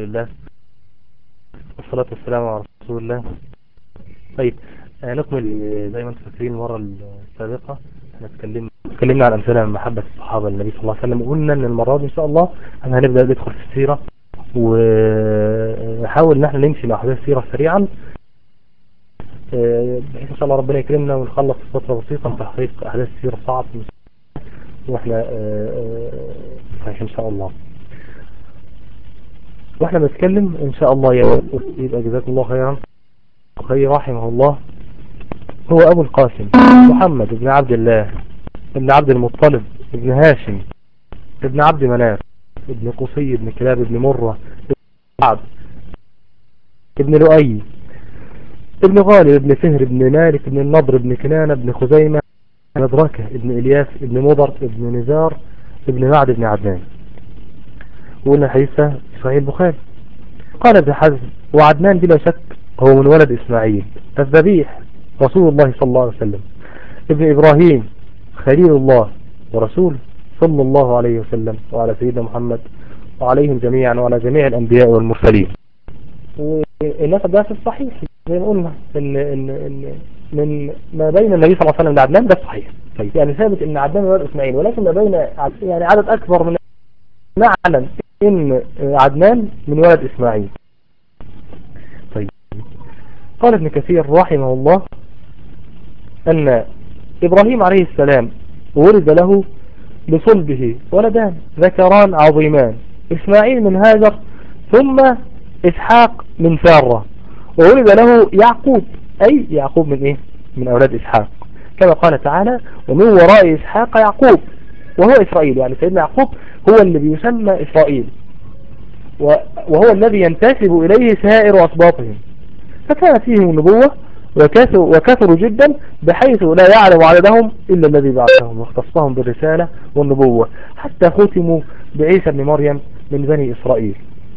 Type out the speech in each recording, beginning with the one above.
لله والصلاة والسلام على رسول الله طيب آه، نكمل آه، زي ما انتم فاكرين المرة السابقة احنا اتكلمنا اتكلمنا عن امثله من محبة الصحابة للنبي صلى الله عليه وسلم وقلنا ان المرة دي ان شاء الله احنا هنبدأ ندخل في السيرة ونحاول ان احنا نمشي مع احداث السيرة سريعا آه، بحيث ان شاء الله ربنا يكرمنا ونخلص في فترة بسيطة تحقيق احداث السيرة صعب واحنا آه، آه، صحيح ان شاء الله واحنا بنتكلم ان شاء الله يا يبقى جزاكم الله خيرا خير رحمه الله هو ابو القاسم محمد بن عبد الله ابن عبد المطلب ابن هاشم ابن عبد مناف ابن قصي ابن كلاب ابن مرة ابن عبد ابن لؤي ابن غالب ابن فهر ابن مالك ابن النضر ابن كنانة ابن خزيمة مدركة ابن إلياس ابن مضر ابن نزار ابن معد ابن عدنان وقلنا حديثة في صحيح البخاري قال ابن حزم وعدنان بلا شك هو من ولد إسماعيل الذبيح رسول الله صلى الله عليه وسلم ابن إبراهيم خليل الله ورسول صلى الله عليه وسلم وعلى سيدنا محمد وعليهم جميعا وعلى جميع الأنبياء والمرسلين والنسب ده في الصحيح زي ما قلنا إن, إن, إن من ما بين النبي صلى الله عليه وسلم لعدنان ده صحيح طيب يعني ثابت ان عدنان ولد اسماعيل ولكن ما بين يعني عدد اكبر من نعلم ان عدنان من ولد اسماعيل طيب قال ابن كثير رحمه الله ان ابراهيم عليه السلام ولد له بصلبه ولدان ذكران عظيمان اسماعيل من هاجر ثم اسحاق من سارة وولد له يعقوب اي يعقوب من ايه من اولاد اسحاق كما قال تعالى ومن وراء اسحاق يعقوب وهو اسرائيل يعني سيدنا يعقوب هو اللي بيسمى اسرائيل وهو الذي ينتسب اليه سائر اسباطهم فكانت فيهم النبوة وكثروا, وكثروا جدا بحيث لا يعلم عددهم إلا الذي بعثهم واختصهم بالرسالة والنبوة حتى ختموا بعيسى بن مريم من بني إسرائيل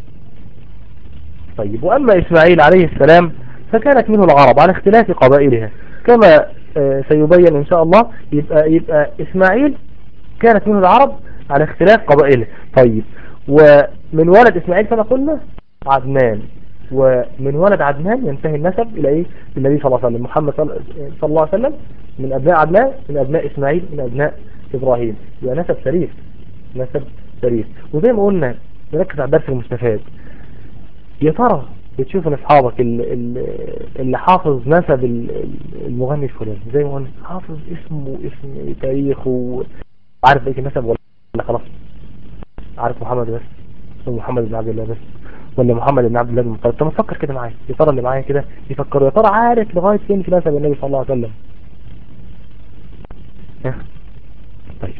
طيب وأما إسماعيل عليه السلام فكانت منه العرب على اختلاف قبائلها كما سيبين إن شاء الله يبقى, يبقى إسماعيل كانت منه العرب على اختلاف قبائله طيب ومن ولد إسماعيل كما قلنا عدنان ومن ولد عدنان ينتهي النسب إلى إيه النبي صلى الله عليه وسلم محمد صلى الله عليه وسلم من أبناء عدنان من أبناء إسماعيل من أبناء إبراهيم يبقى نسب شريف نسب شريف وزي ما قلنا نركز على الدرس المستفاد يا ترى بتشوف ان اصحابك اللي حافظ نسب المغني الفلاني زي ما قلنا حافظ اسمه واسم تاريخه وعارف بقية النسب ولا خلاص عارف محمد بس اسمه محمد بن عبد الله بس ولا محمد بن عبد الله بن مطلب طب فكر كده معايا يا ترى اللي معايا كده يفكروا يا ترى عارف لغايه فين في نسب النبي صلى الله عليه وسلم طيب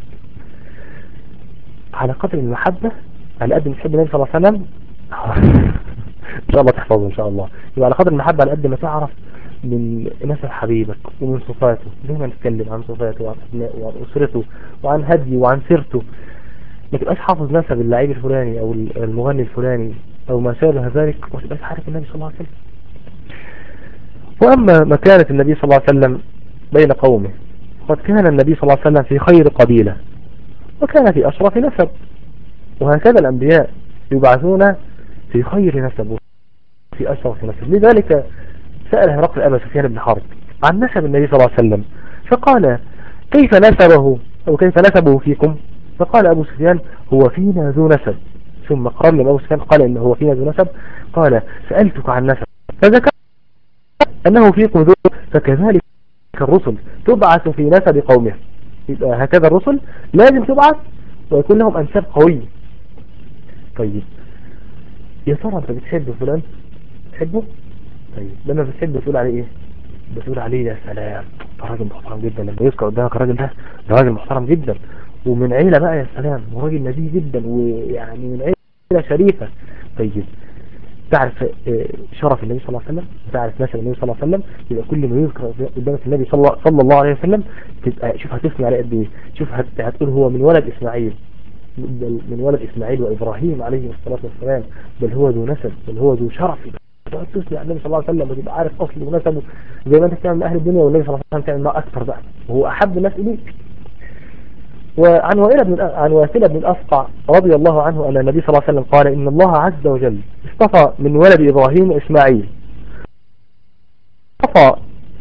على قدر المحبة على قد ما تحب النبي صلى الله عليه وسلم ان شاء الله تحفظه ان شاء الله يبقى على قدر المحبة على قد ما تعرف من نسب حبيبك ومن صفاته دايما نتكلم عن صفاته وعن ابنائه وعن اسرته وعن هديه وعن سيرته ما تبقاش حافظ نسب اللعيب الفلاني او المغني الفلاني او ما شابه ذلك وما تبقاش عارف النبي صلى الله عليه وسلم واما مكانة النبي صلى الله عليه وسلم بين قومه قد كان النبي صلى الله عليه وسلم في خير قبيلة وكان في اشرف نسب وهكذا الانبياء يبعثون في خير نسب في اشرف نسب لذلك سأل هرقل ابا سفيان بن حرب عن نسب النبي صلى الله عليه وسلم فقال كيف نسبه او كيف نسبه فيكم فقال ابو سفيان هو فينا ذو نسب ثم قرن ابو سفيان قال ان هو فينا ذو نسب قال سألتك عن نسب فذكر انه فيكم ذو فكذلك الرسل تبعث في نسب قومها يبقى هكذا الرسل لازم تبعث ويكون لهم انساب قوية طيب يا ترى انت بتحب فلان تحبه طيب لما بتحب بتقول عليه ايه بتقول عليه يا سلام ده راجل محترم جدا لما يذكر قدامك الراجل ده ده راجل محترم جدا ومن عيلة بقى يا سلام وراجل نزيه جدا ويعني من عيلة شريفة طيب تعرف شرف النبي صلى الله عليه وسلم تعرف نسب النبي صلى الله عليه وسلم يبقى كل ما يذكر قدامك النبي صلى الله, صلى الله عليه وسلم تبقى شوف هتسمع عليه قد ايه شوف هتقول هو من ولد اسماعيل بل من ولد اسماعيل وابراهيم عليه الصلاة والسلام بل هو ذو نسب بل هو ذو شرف تقعد تسمع النبي صلى الله عليه وسلم وتبقى عارف اصله ونسبه زي ما انت بتعمل من اهل الدنيا والنبي صلى الله عليه وسلم تعمل معه اكثر بقى وهو احب الناس اليك وعن وائل بن عن واسلة بن الأسقع رضي الله عنه أن النبي صلى الله عليه وسلم قال إن الله عز وجل اصطفى من ولد إبراهيم إسماعيل اصطفى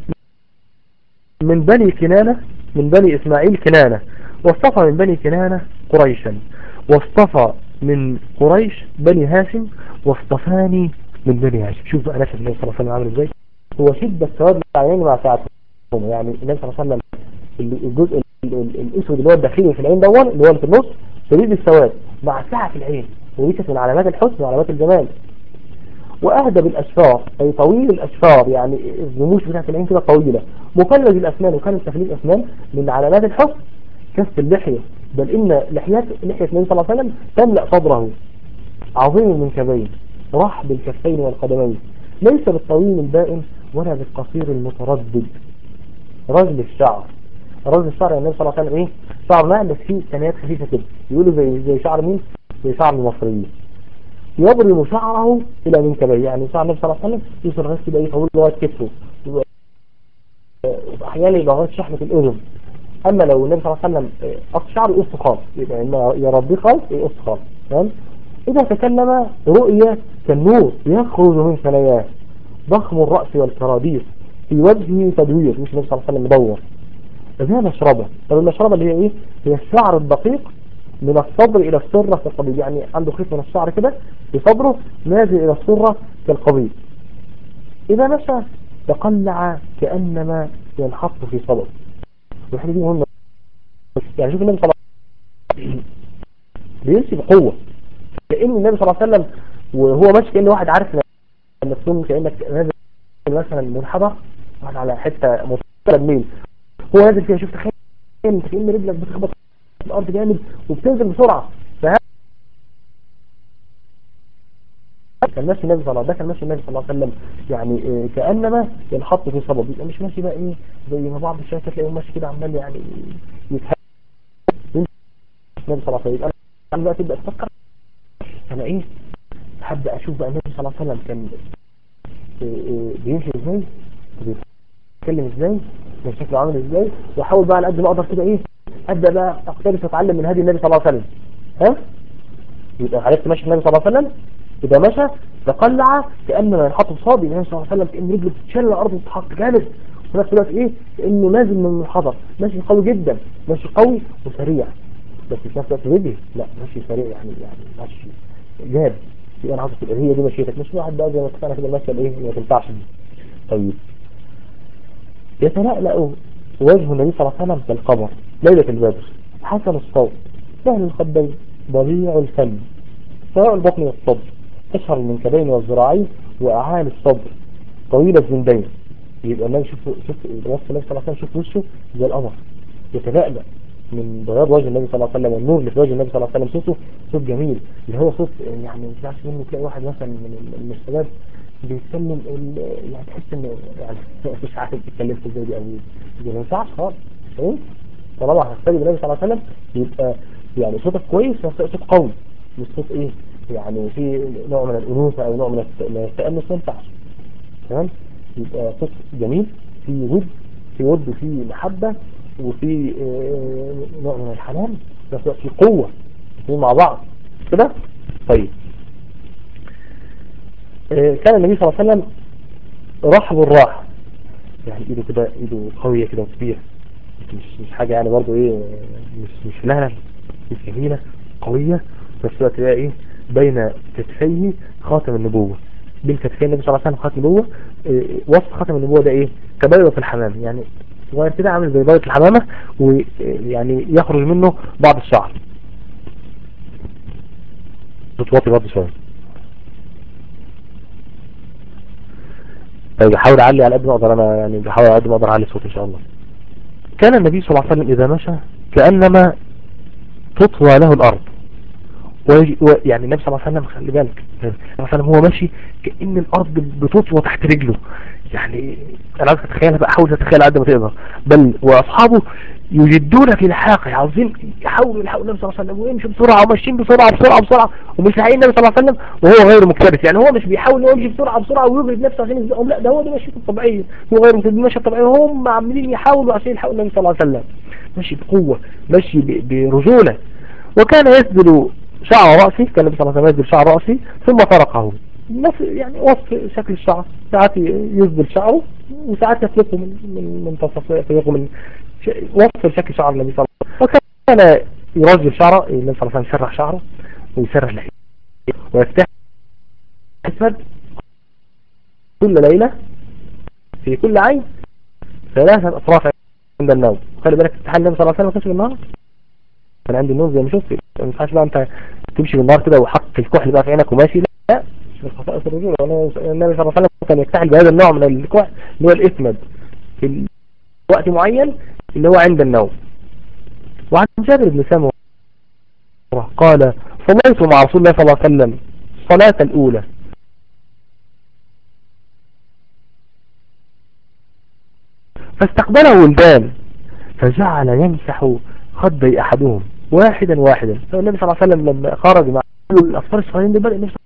من بني كنانة من بني إسماعيل كنانة واصطفى من بني كنانة قريشا واصطفى من قريش بني هاشم واصطفاني من بني هاشم شوف بقى نفس النبي صلى الله عليه وسلم عامل ازاي هو شدة سواد العينين مع ساعتهم يعني النبي صلى الله عليه وسلم الجزء الاسود اللي هو الداخلي في العين دون اللي هو اللي في النص شديد السواد مع سعة في العين ودي كانت من علامات الحسن وعلامات الجمال واهدى بالاشفار اي طويل الاشفار يعني الرموش بتاعت العين كده طويلة مفلج الاسنان وكان تفليج الاسنان من علامات الحسن كف اللحية بل ان لحيات لحية النبي صلى الله عليه وسلم تملأ صدره عظيم المنكبين رحب الكفين والقدمين ليس بالطويل البائن ولا بالقصير المتردد رجل الشعر رجل الشعر يعني النبي صلى الله عليه وسلم ايه شعر ناعم بس فيه ثنايات خفيفة كده يقولوا زي زي شعر مين زي شعر المصريين يضرب شعره الى منكبيه يعني شعر النبي صلى الله عليه وسلم يوصل لغايه كده يطول لغايه كتفه احيانا يبقى لغايه شحمه الاذن اما لو النبي صلى الله عليه وسلم قص شعره يقص خالص يبقى اما يربيه خالص يقص خالص تمام اذا تكلم رؤيا كالنور يخرج من ثناياه ضخم الراس والكراديس في وجهه تدوير مش النبي صلى الله عليه وسلم مدور فيها مشربة طب المشربة اللي هي ايه هي الشعر الدقيق من الصدر الى السرة كالقبيل يعني عنده خيط من الشعر كده في صدره نازل الى السرة كالقبيل اذا مشى تقلع كأنما ينحط في صدر والحاجة دي مهمة يعني شوف النبي صلى الله عليه وسلم بيمشي بقوة كأن النبي صلى الله عليه وسلم وهو ماشي كأن واحد عارف لما تكون كأنك نازل مثلا منحدر واحد على حتة مطلب ميل هو نازل فيها شوف تخيل انت كأن رجلك بتخبط في الارض جامد وبتنزل بسرعة فهذا كان ماشي النبي صلى الله ده كان ماشي النبي صلى الله عليه وسلم يعني إيه كأنما ينحط في صبب يبقى مش ماشي بقى ايه زي ما بعض الشركات تلاقيه ماشي كده عمال يعني يتحرك النبي صلى الله عليه وسلم انا بقى تبدا تفكر انا ايه هبدا اشوف بقى النبي صلى الله عليه وسلم كان إيه بيمشي ازاي بيتكلم ازاي كان شكله عامل ازاي واحاول بقى على قد ما اقدر كده ايه ابدا بقى اقتبس واتعلم من هدي النبي صلى الله عليه وسلم ها يبقى عرفت ماشي النبي صلى الله عليه وسلم يبقى مشى تقلع كانما ينحط في صابي النبي صلى الله عليه وسلم كان رجله بتتشل الارض وتتحط جامد وفي نفس الوقت ايه كانه نازل من الحضر ماشي قوي جدا ماشي قوي وسريع بس في نفس الوقت رجلي لا ماشي سريع يعني يعني ماشي جاد يبقى انا عاوز تبقى هي دي مشيتك مش واحد بقى زي ما اتفقنا كده المشيه الايه ما تنفعش دي طيب يتلألأ وجه النبي صلى الله عليه وسلم كالقمر ليلة البدر حسن الصوت سهل الخدين ضبيع الفم سواء البطن والصدر اشهر المنكبين والذراعين واعالي الصدر طويل الزندين يبقى النبي شوف شوف وصف النبي صلى الله عليه وسلم شوف وشه زي القمر يتلألأ من بياض وجه النبي صلى الله عليه وسلم والنور اللي في وجه النبي صلى الله عليه وسلم صوته صوت جميل اللي هو صوت يعني ما ينفعش منه تلاقي واحد مثلا من الشباب بيتكلم يعني تحس ان يعني مش عارف تتكلم في ازاي دي او دي ما ينفعش خالص فاهم طالما هتختار النبي صلى الله عليه وسلم يبقى يعني صوتك كويس بس صوت قوي مش صوت ايه يعني في نوع من الانوثه او نوع من التأنس ما ينفعش تمام يبقى صوت جميل في ود في ود وفي محبه وفي نوع من الحنان بس في قوه الاثنين مع بعض كده طيب كان النبي صلى الله عليه وسلم رحب الراحة يعني ايده كده ايده قوية كده وكبيرة مش مش حاجة يعني برضه ايه مش مش لهلة مش جميلة قوية بس الوقت بقى ايه بين كتفيه خاتم النبوة بين كتفي النبي صلى الله عليه وسلم خاتم النبوة إيه وصف خاتم النبوة ده ايه كبيضة الحمام يعني صغير كده عامل زي بيضة الحمامة ويعني يخرج منه بعض الشعر بتوطي برضه شوية طيب بحاول اعلي على قد ما اقدر انا يعني بحاول على قد ما اقدر اعلي الصوت ان شاء الله كان النبي صلى الله عليه وسلم اذا مشى كانما تطوى له الارض ويجي يعني النبي صلى الله عليه وسلم خلي بالك النبي صلى الله عليه وسلم هو ماشي كان الارض بتطوى تحت رجله يعني انا عايز اتخيل بقى حاول تتخيل قد ما تقدر بل واصحابه يجدون في لحاقه عاوزين يحاولوا يلحقوا النبي صلى الله عليه وسلم ويمشوا بسرعه وماشيين بسرعه بسرعه بسرعه ومش لاقيين النبي صلى الله عليه وسلم وهو غير مكترث يعني هو مش بيحاول يمشي بسرعه بسرعه ويجري بنفسه عشان يسبقهم لا ده هو ده ماشيته الطبيعيه هو غير مكترث ماشيه الطبيعيه هم عاملين يحاولوا عشان يلحقوا النبي صلى الله عليه وسلم ماشي بقوة ماشي برجولة وكان يسدل شعر رأسي كان النبي صلى الله عليه وسلم يسدل شعر رأسي ثم فرقه نفس يعني وصف شكل الشعر ساعات يسدل شعره وساعات يطلقه من من منتصف يطلقه من وصف شكل شعر النبي صلى الله عليه وسلم وكان يرجل شعره النبي صلى الله عليه وسلم يسرح شعره ويسرح لحيته ويفتح اسود كل ليلة في كل عين ثلاثة أطراف عند النوم خلي بالك تحل النبي صلى الله عليه وسلم كشف النهار كان عندي النوم زي ما شفت ما ينفعش بقى انت تمشي بالنهار كده وحط الكحل بقى في عينك وماشي لا مش من خصائص الرجوله النبي صلى الله عليه وسلم كان يكتحل بهذا النوع من الكحل اللي هو الاسمد في وقت معين اللي هو عند النوم وعن جابر بن سامو قال صليت مع رسول الله صلى الله عليه وسلم الصلاة الأولى فاستقبله ولدان فجعل يمسح خدي أحدهم واحدا واحدا فالنبي صلى الله عليه وسلم لما خرج مع الأطفال الصغيرين دول بدأ النبي صلى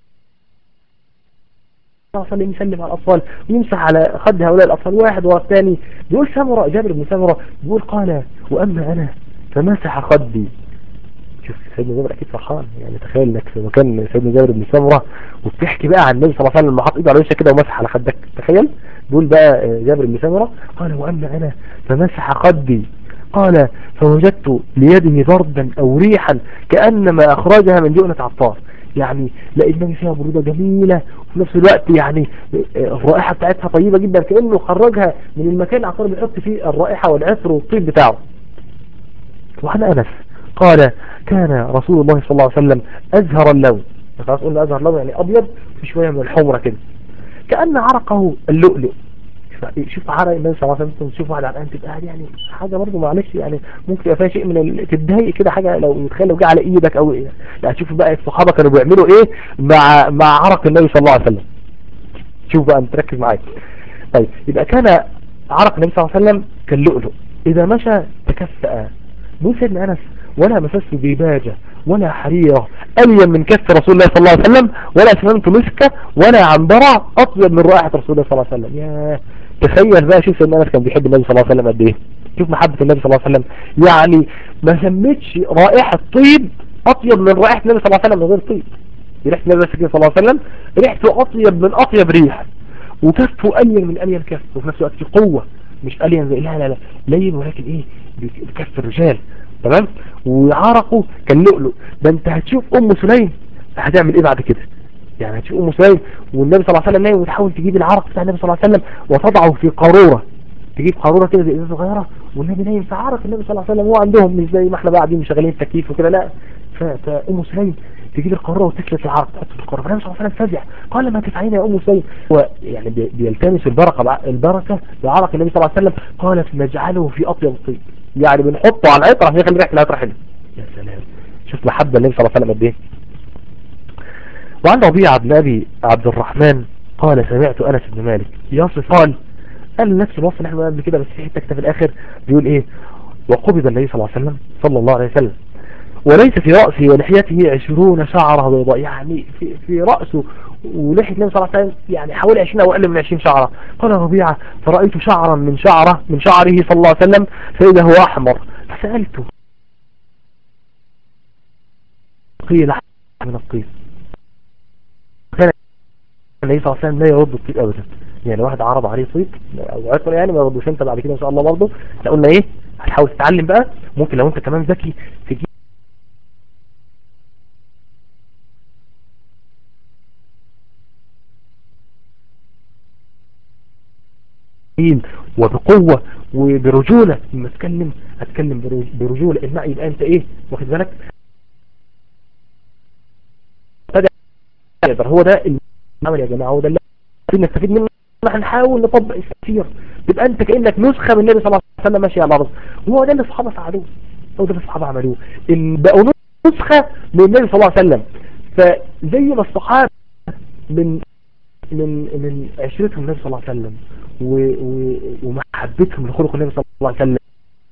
الله عليه وسلم يسلم على الأطفال ويمسح على خد هؤلاء الأطفال واحد والثاني بيقول سمرة جابر بن سمرة بيقول قال وأما أنا فمسح خدي شوف سيدنا جابر أكيد فرحان يعني تخيل انك في مكان سيدنا جابر بن سمرة وبتحكي بقى عن النبي صلى الله عليه وسلم لما حط ايده على وشك كده ومسح على خدك تخيل بيقول بقى جابر بن سمرة قال وأما أنا فمسح خدي قال فوجدت ليده بردا أو ريحا كأنما أخرجها من جؤنة عطار يعني لقيت فيها برودة جميلة وفي نفس الوقت يعني الرائحة بتاعتها طيبة جدا كأنه خرجها من المكان العطار بيحط فيه الرائحة والعطر والطيب بتاعه وعن أنس قال كان رسول الله صلى الله عليه وسلم أزهر اللون خلاص قلنا أزهر اللون يعني أبيض في شوية من الحمرة كده كأن عرقه اللؤلؤ شوف عرق النبي صلى الله عليه وسلم تشوف واحد عرقان تبقى قاعد يعني حاجة برضه معلش يعني ممكن يبقى فيها شيء من تتضايق كده حاجة لو تخيل لو جه على ايدك او ايه لا شوف بقى الصحابة كانوا بيعملوا ايه مع مع عرق النبي صلى الله عليه وسلم شوف بقى انت ركز معايا طيب يبقى كان عرق النبي صلى الله عليه وسلم كاللؤلؤ اذا مشى تكفأ مو سيدنا انس ولا مسست ديباجة ولا حريرة ألين من كف رسول الله صلى الله عليه وسلم ولا سمنت مسكة ولا عنبرة أطيب من رائحة رسول الله صلى الله عليه وسلم يا تخيل بقى شوف سيدنا أنس كان بيحب النبي صلى الله عليه وسلم قد إيه شوف محبة النبي صلى الله عليه وسلم يعني ما سمتش رائحة طيب أطيب من رائحة النبي صلى الله عليه وسلم من غير طيب ريحة النبي صلى الله عليه وسلم ريحته أطيب من أطيب ريح وكفه ألين من ألين كف وفي نفس الوقت في قوة مش ألين زي لا لا لا لين ولكن إيه بكف الرجال تمام وعرقه كان لؤلؤ ده انت هتشوف ام سليم هتعمل ايه بعد كده يعني هتشوف ام سليم والنبي صلى الله عليه وسلم نايم وتحاول تجيب العرق بتاع النبي صلى الله عليه وسلم وتضعه في قارورة تجيب قارورة كده زي ازازه صغيره والنبي نايم في عرق النبي صلى الله عليه وسلم هو عندهم مش زي ما احنا بقى قاعدين مشغلين التكييف وكده لا فام سليم تجيب القارورة وتسلت العرق تحط في القارورة فالنبي صلى الله عليه وسلم فزع قال ما تفعلين يا ام سليم هو يعني بيلتمس البركه البركه بعرق النبي صلى الله عليه وسلم قالت نجعله في اطيب الطيب يعني بنحطه على العطر عشان يخلي ريحه العطر حلوه يا سلام شوف محبه النبي صلى الله عليه وسلم قد ايه وعن ربيعه بن ابي عبد الرحمن قال سمعت انس بن مالك يصف قال قال نفس الوصف اللي احنا قبل كده بس في حته في الاخر بيقول ايه وقبض النبي صلى الله عليه وسلم صلى الله عليه وسلم وليس في رأسه ولحيته عشرون شعرة بيضاء يعني في, في رأسه ولحية النبي صلى الله عليه وسلم يعني حوالي 20 أو أقل من 20 شعرة قال ربيعة فرأيت شعرا من شعره من شعره صلى الله عليه وسلم فإذا هو أحمر فسألته قيل من الطيب كان النبي صلى الله عليه وسلم لا يرد الطيب أبدا يعني واحد عرض عليه طيب أو عطر يعني ما يردوش أنت بعد كده إن شاء الله برضه قلنا إيه هتحاول تتعلم بقى ممكن لو أنت كمان ذكي تجيب وبقوة وبرجولة لما اتكلم اتكلم برجولة المعنى يبقى انت ايه واخد بالك هو ده العمل يا جماعة هو ده اللي نستفيد منه هنحاول نطبق الكثير تبقى انت كأنك نسخة من النبي صلى الله عليه وسلم ماشي على الارض وهو ده اللي الصحابة فعلوه هو ده اللي الصحابة عملوه ان بقوا نسخة من النبي صلى الله عليه وسلم فزي ما الصحابة من من من عشرتهم النبي صلى الله عليه وسلم ومحبتهم لخلق النبي صلى الله عليه وسلم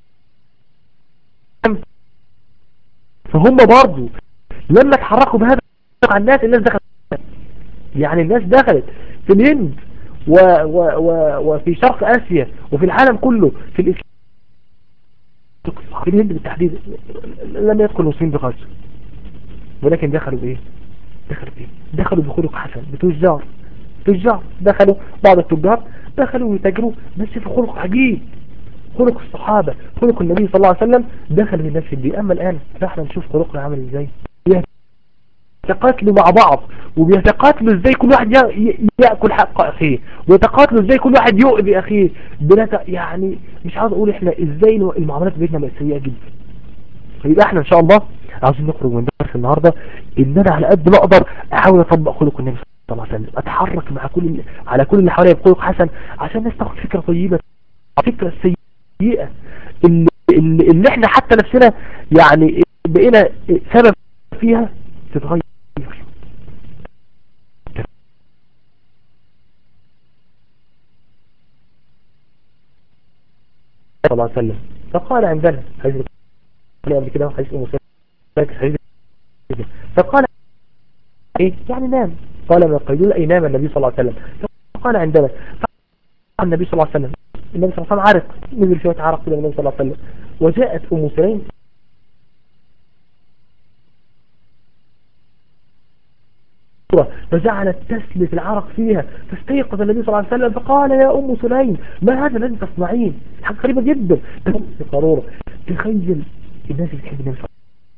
فهم برضو لما اتحركوا بهذا على الناس الناس دخلت يعني الناس دخلت في الهند و و و وفي شرق آسيا وفي العالم كله في الإسلام في الهند بالتحديد لم يدخل المسلمين بغزو ولكن دخلوا بايه دخلوا بايه دخلوا بخلق حسن بتجار تجار دخلوا بعض التجار دخلوا يتاجروا بس في خلق عجيب خلق الصحابة خلق النبي صلى الله عليه وسلم دخل في الناس دي اما الان احنا نشوف خلقنا عامل ازاي يتقاتلوا مع بعض وبيتقاتلوا ازاي كل واحد يأكل حق اخيه ويتقاتلوا ازاي كل واحد يؤذي اخيه بلا يعني مش عاوز اقول احنا ازاي المعاملات بيننا بقت سيئه جدا فيبقى احنا ان شاء الله عاوزين نخرج من درس النهارده ان انا على قد ما اقدر احاول اطبق خلق النبي صلى الله عليه وسلم اتحرك مع كل على كل اللي حواليا بخلق حسن عشان الناس تاخد فكره طيبه فكره سيئه اللي, اللي احنا حتى نفسنا يعني بقينا سبب فيها تتغير صلى الله عليه وسلم فقال عندنا حديث قبل كده حديث ام سلمة فقال ايه يعني نام قال ما قيلوا اي نام النبي صلى الله عليه وسلم فقال عندنا فقال النبي صلى الله عليه وسلم النبي صلى الله عليه وسلم عرق نزل شويه عرق كده النبي صلى الله عليه وسلم وجاءت ام سليم فجعلت تسلف العرق فيها فاستيقظ النبي صلى الله عليه وسلم فقال يا أم سليم ما هذا الذي تصنعين حاجة غريبة جدا في قارورة تخيل الناس اللي بتحب النبي صلى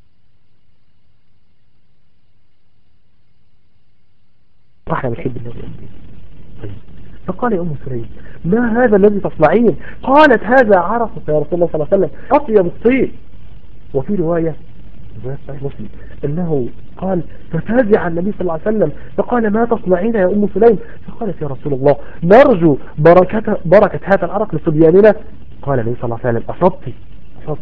احنا بنحب النبي طيب. فقال يا أم سليم ما هذا الذي تصنعين قالت هذا عرق يا رسول الله صلى الله عليه وسلم أطيب الطيب وفي رواية صحيح مسلم انه قال ففازع النبي صلى الله عليه وسلم فقال ما تصنعين يا ام سليم فقالت يا رسول الله نرجو بركة, بركة هذا العرق لصبياننا قال النبي صلى الله عليه وسلم اصبت اصبت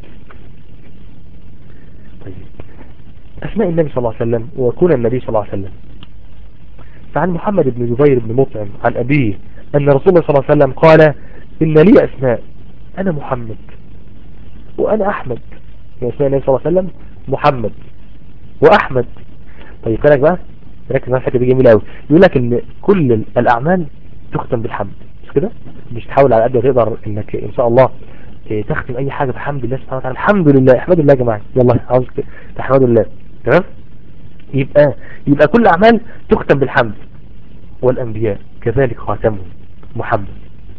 طيب اسماء النبي صلى الله عليه وسلم وكون النبي صلى الله عليه وسلم فعن محمد بن جبير بن مطعم عن أبيه أن رسول الله صلى الله عليه وسلم قال إن لي أسماء أنا محمد وأنا أحمد من أسماء النبي صلى الله عليه وسلم محمد وأحمد طيب بالك بقى ركز على الحته دي جميله قوي يقول لك ان كل الاعمال تختم بالحمد مش كده مش تحاول على قد ما تقدر انك ان شاء الله إيه، تختم اي حاجه بحمد الله سبحانه وتعالى الحمد لله احمد الله يا جماعه يلا عاوزك تحمد الله تمام يبقى يبقى كل اعمال تختم بالحمد والانبياء كذلك خاتمهم محمد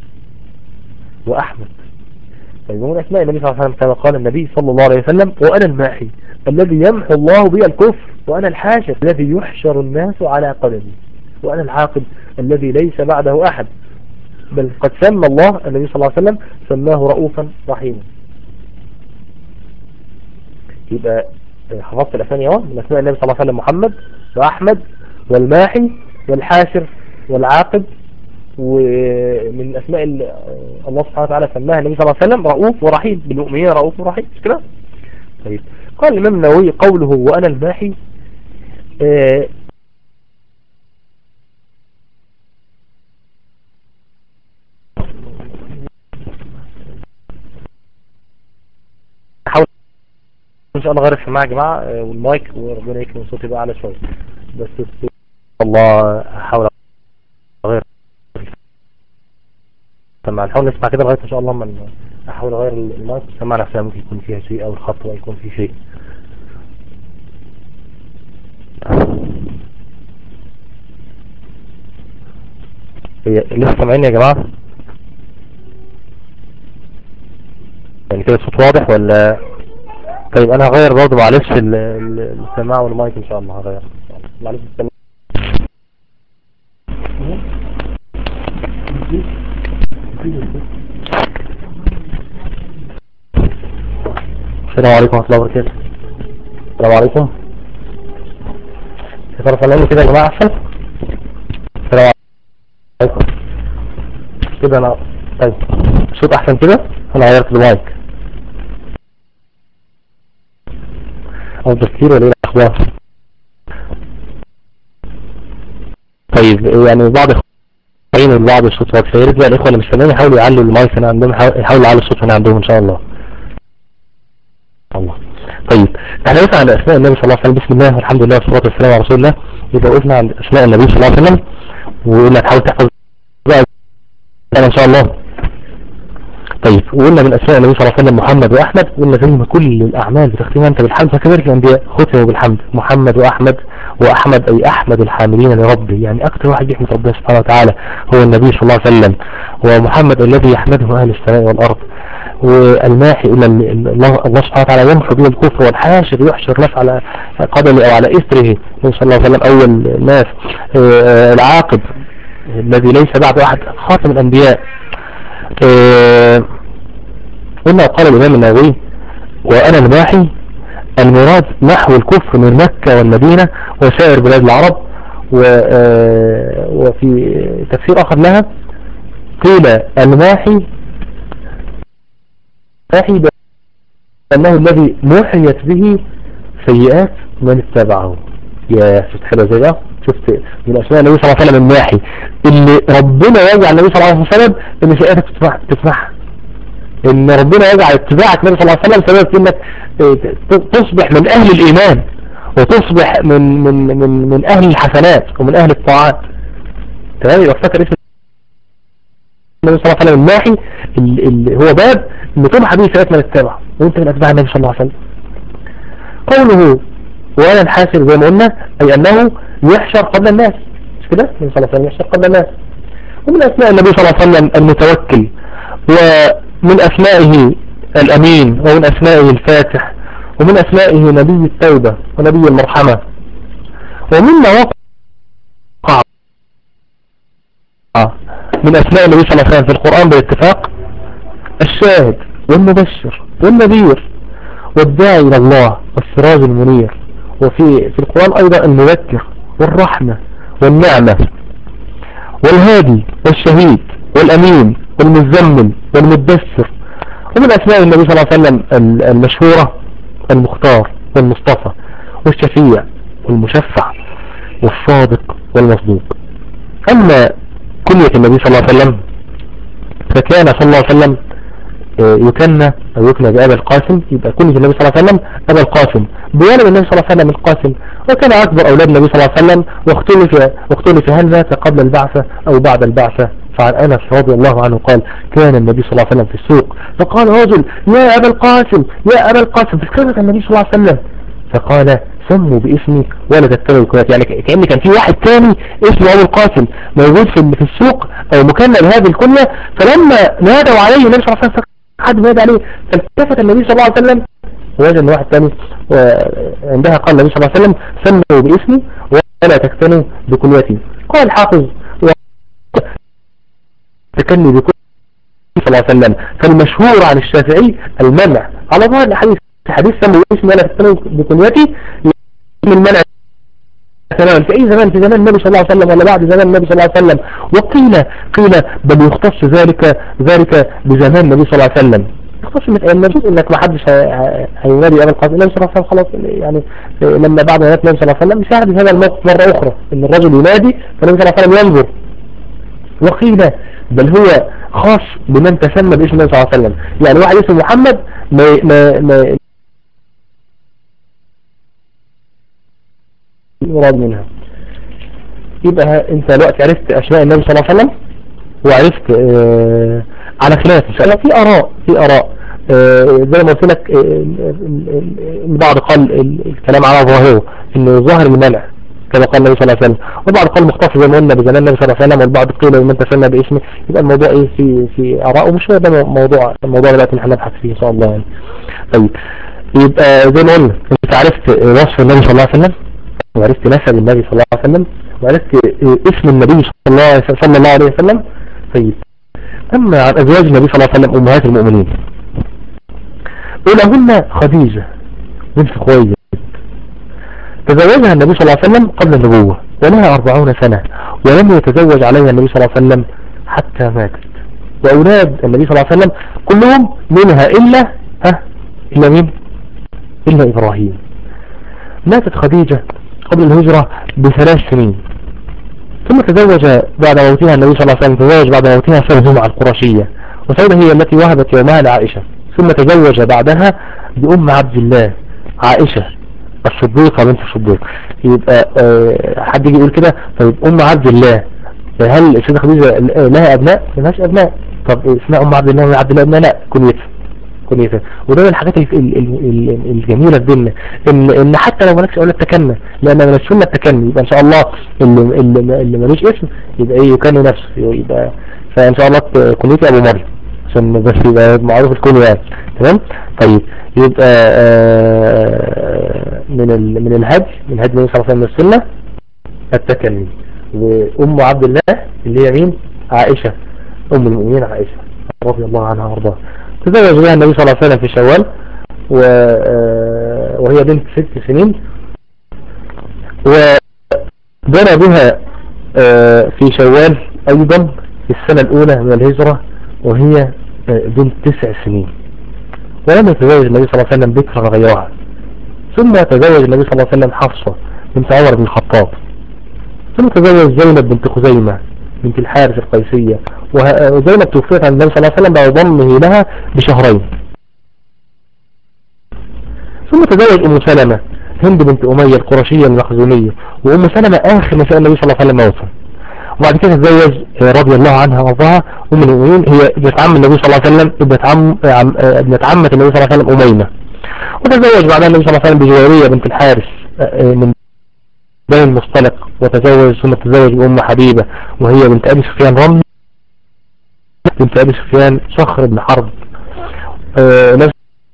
واحمد طيب ومن اسماء النبي صلى الله عليه وسلم كما قال النبي صلى الله عليه وسلم وانا الماحي الذي يمحو الله بي الكفر وأنا الحاشر الذي يحشر الناس على قدمي وأنا العاقب الذي ليس بعده أحد بل قد سمى الله النبي صلى الله عليه وسلم سماه رؤوفا رحيما يبقى حفظت الأسامي اهو من أسماء النبي صلى الله عليه وسلم محمد وأحمد والماحي والحاشر والعاقب ومن أسماء الله سبحانه وتعالى سماها النبي صلى الله عليه وسلم رؤوف ورحيم بالمؤمنين رؤوف ورحيم مش كده طيب قال الإمام النووي قوله وأنا الماحي آه حاول ان شاء الله غير السماعه يا جماعه آه، والمايك وربنا يكرم صوتي بقى اعلى شويه بس الله احاول اغير السماعه نحاول نسمع كده لغايه ان شاء الله من احاول اغير المايك السماعه نفسها ممكن يكون فيها شيء او الخط يكون فيه شيء هي لسه سامعين يا جماعة يعني كده الصوت واضح ولا طيب انا هغير برضه معلش السماعة والمايك ان شاء الله هغير معلش السماعة السلام عليكم ورحمة الله وبركاته السلام عليكم يا ترى سامعني كده يا جماعة احسن السلام عليكم كده انا طيب الصوت احسن كده انا غيرت المايك افضل كتير ولا ايه الاخبار طيب يعني بعض اخوانين بعض الصوت واضح يا ريت بقى الاخوه اللي مش فاهمين يحاولوا يعلوا المايك هنا عندهم يحاولوا يعلوا الصوت هنا عندهم ان شاء الله الله طيب احنا وقفنا على اسماء النبي صلى الله عليه وسلم بسم الله والحمد لله والصلاه والسلام على رسول الله يبقى وقفنا عند اسماء النبي صلى الله عليه وسلم وقلنا تحاول تحفظ بقى ان شاء الله طيب وقلنا من اسماء النبي صلى الله عليه وسلم محمد واحمد قلنا زي ما كل الاعمال بتختمها انت بالحمد فكذلك الانبياء ختموا بالحمد محمد واحمد واحمد اي احمد الحاملين لربه يعني اكثر واحد يحمد ربنا سبحانه وتعالى هو النبي صلى الله عليه وسلم ومحمد الذي يحمده اهل السماء والارض والماحي الى الله الله سبحانه وتعالى يمحو به الكفر والحاشر يحشر الناس على قدمه او على اثره صلى الله عليه وسلم اول الناس آه، العاقب الذي ليس بعد احد خاتم الانبياء آه، قلنا قال الامام النووي وانا الماحي المراد نحو الكفر من مكة والمدينة وسائر بلاد العرب آه، وفي تفسير اخر لها قيل الماحي ماحي بأنه الذي محيت به سيئات من اتبعه يا شفت حلوة زي ده شفت من اسماء النبي صلى الله عليه وسلم الناحي اللي ربنا يجعل النبي صلى الله عليه وسلم ان سيئاتك تسمعها ان ربنا يجعل اتباعك النبي صلى الله عليه وسلم سبب في انك تصبح من اهل الايمان وتصبح من من من من اهل الحسنات ومن اهل الطاعات تمام يبقى فاكر اسم النبي صلى الله عليه وسلم الناحي اللي هو باب ان تمحى به سيئات من اتبعه وانت من اتباع النبي صلى الله عليه وسلم قوله وانا الحاسر زي ما قلنا اي انه يحشر قبل الناس مش كده النبي صلى الله عليه وسلم يحشر قبل الناس ومن اسماء النبي صلى الله عليه وسلم المتوكل ومن اسمائه الامين ومن اسمائه الفاتح ومن اسمائه نبي التوبة ونبي المرحمة ومما وقع من اسماء النبي صلى الله عليه وسلم في القرآن بالاتفاق الشاهد والمبشر والنذير والداعي الى الله والسراج المنير وفي في القرآن ايضا المذكر والرحمة والنعمة والهادي والشهيد والامين والمزمل والمدثر ومن اسماء النبي صلى الله عليه وسلم المشهورة المختار والمصطفى والشفيع والمشفع والصادق والمصدوق اما كنية النبي صلى الله عليه وسلم فكان صلى الله عليه وسلم يكنى او يكنى بأبا القاسم يبقى كنية النبي صلى الله عليه وسلم أبا القاسم بيان النبي صلى الله عليه وسلم القاسم وكان أكبر أولاد النبي صلى الله عليه وسلم واختلف, واختلف هل مات قبل البعثة أو بعد البعثة فعن أنس رضي الله عنه قال كان النبي صلى الله عليه وسلم في السوق فقال رجل يا أبا القاسم يا أبا القاسم فاستغرق النبي صلى الله عليه وسلم فقال سموا باسمي ولا تتبعوا الكنات يعني كأن كان في واحد تاني اسمه أبو القاسم موجود في في السوق أو مكنى بهذه الكنية فلما نادوا عليه النبي صلى الله عليه وسلم حد نادى عليه فالتفت النبي صلى الله عليه وسلم ووجد ان واحد ثاني عندها قال النبي صلى الله عليه وسلم سموا باسمي ولا تكتنوا بكنيتي قال الحافظ تكني بكل صلى الله عليه وسلم فالمشهور عن الشافعي المنع على ظاهر الحديث الحديث سموا اسمي ولا تكتنوا بكنيتي من منع تمام في اي زمان في زمان النبي صلى الله عليه وسلم ولا بعد زمان النبي صلى الله عليه وسلم وقيل قيل بل يختص ذلك ذلك بزمان النبي صلى الله عليه وسلم يختص من النبي انك ما حدش هينادي ابا القاسم النبي صلى الله عليه وسلم خلاص يعني لما بعد ما النبي صلى الله عليه وسلم شاهد هذا الموقف مرة اخرى ان الرجل ينادي فالنبي صلى الله عليه وسلم ينظر وقيل بل هو خاص بمن تسمى باسم النبي صلى الله عليه وسلم يعني واحد اسمه محمد ما ما ما يراد منها يبقى انت دلوقتي عرفت اسماء النبي صلى الله عليه وسلم وعرفت اه على خلاف ان شاء الله في اراء في اراء اه زي ما قلت لك اه البعض قال الكلام على ظاهره انه ظاهر المنع كما قال النبي صلى الله عليه وسلم والبعض قال مختص زي ما قلنا بزمان النبي صلى الله عليه وسلم والبعض قيل من تسمى باسمه يبقى الموضوع ايه في في اراء ومش هو ده موضوع الموضوع دلوقتي اللي هنبحث فيه ان شاء الله يعني طيب يبقى زي ما قلنا انت عرفت وصف النبي صلى الله عليه وسلم وعرفت نسب النبي صلى الله عليه وسلم وعرفت اسم النبي صلى الله صلى الله عليه وسلم طيب اما عن ازواج النبي صلى الله عليه وسلم امهات المؤمنين اولهن خديجة بنت خويلد تزوجها النبي صلى الله عليه وسلم قبل النبوة ولها أربعون سنة ولم يتزوج عليها النبي صلى الله عليه وسلم حتى ماتت وأولاد النبي صلى الله عليه وسلم كلهم منها إلا ها إلا مين إلا إبراهيم ماتت خديجة قبل الهجرة بثلاث سنين ثم تزوج بعد موتها النبي صلى الله عليه وسلم تزوج بعد موتها سلمة القرشية وسودة هي التي وهبت يومها لعائشة ثم تزوج بعدها بأم عبد الله عائشة الصديقة بنت الصديق يبقى أه حد يجي يقول كده طيب أم عبد الله هل السيدة خديجة لها أبناء؟ ما لهاش أبناء طب اسمها ام عبد الله ام عبد الله ابنها لا كنيتها كنيتها وده من الحاجات ال- ال- ال- ال- الجميلة في ديننا ان ان حتى لو مالكش اولاد تكنى لان من السنة التكني يبقى ان شاء الله اللي اللي, اللي ملوش اسم يبقى ايه يكني نفسه يبقى فان شاء الله ت- كنيتي ابو مريم عشان بس يبقى معروف الكون يعني تمام طيب يبقى آه، من ال- من الهدي من هدي النبي صلى الله عليه وسلم من السنة التكني وام عبد الله اللي هي مين عائشة ام المؤمنين عائشة رضي الله عنها وارضاها تزوج بها النبي صلى الله عليه وسلم في شوال و... آه، وهي بنت ست سنين وبنى بها آه، في شوال ايضا في السنة الاولى من الهجرة وهي آه، بنت تسع سنين ولم يتزوج النبي صلى الله عليه وسلم بكرا غيرها ثم تزوج النبي صلى الله عليه وسلم حفصة بنت عمر بن الخطاب ثم تزوج زينب بنت خزيمة بنت الحارث القيسية وه- وزينب توفيت عن النبي صلى الله عليه وسلم بعد ضمه لها بشهرين ثم تزوج أم سلمة هند بنت أمية القرشية المخزومية وأم سلمة آخر نساء النبي صلى الله عليه وسلم موتا وبعد كده تزوج آه، رضي الله عنها وارضاها أم المؤمنين هي ابنة عم النبي صلى الله عليه وسلم ابنة عم آه، عم- آه، ابنة عمة النبي صلى الله عليه وسلم أميمة وتزوج بعدها النبي صلى الله عليه وسلم بجويرية بنت الحارث آه، آه، من بني المصطلق وتزوج ثم تزوج بأم حبيبة وهي بنت أبي سفيان رمل بنت أبي سفيان صخر بن حرب آه، نفس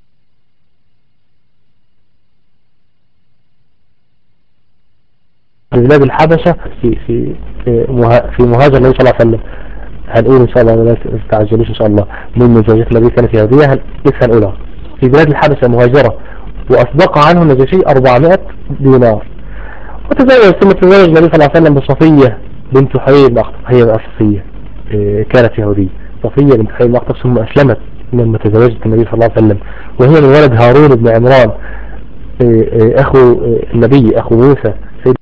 في بلاد الحبشة في في في, مها في مهاجر النبي صلى الله عليه وسلم هنقول ان شاء الله ولا تستعجلوش ان شاء الله من من زوجات النبي كانت يهودية هن- لسه هنقولها في بلاد الحبشة مهاجرة واصدق عنه النجاشي 400 دينار وتزوج ثم تزوج النبي صلى الله عليه وسلم بصفية بنت حيي بن أخطب هي بقى صفية إيه، كانت يهودية صفية بنت حيي بن أخطب ثم أسلمت لما تزوجت النبي صلى الله عليه وسلم وهي من ولد هارون بن عمران إيه، إيه، أخو إيه، النبي أخو موسى سيد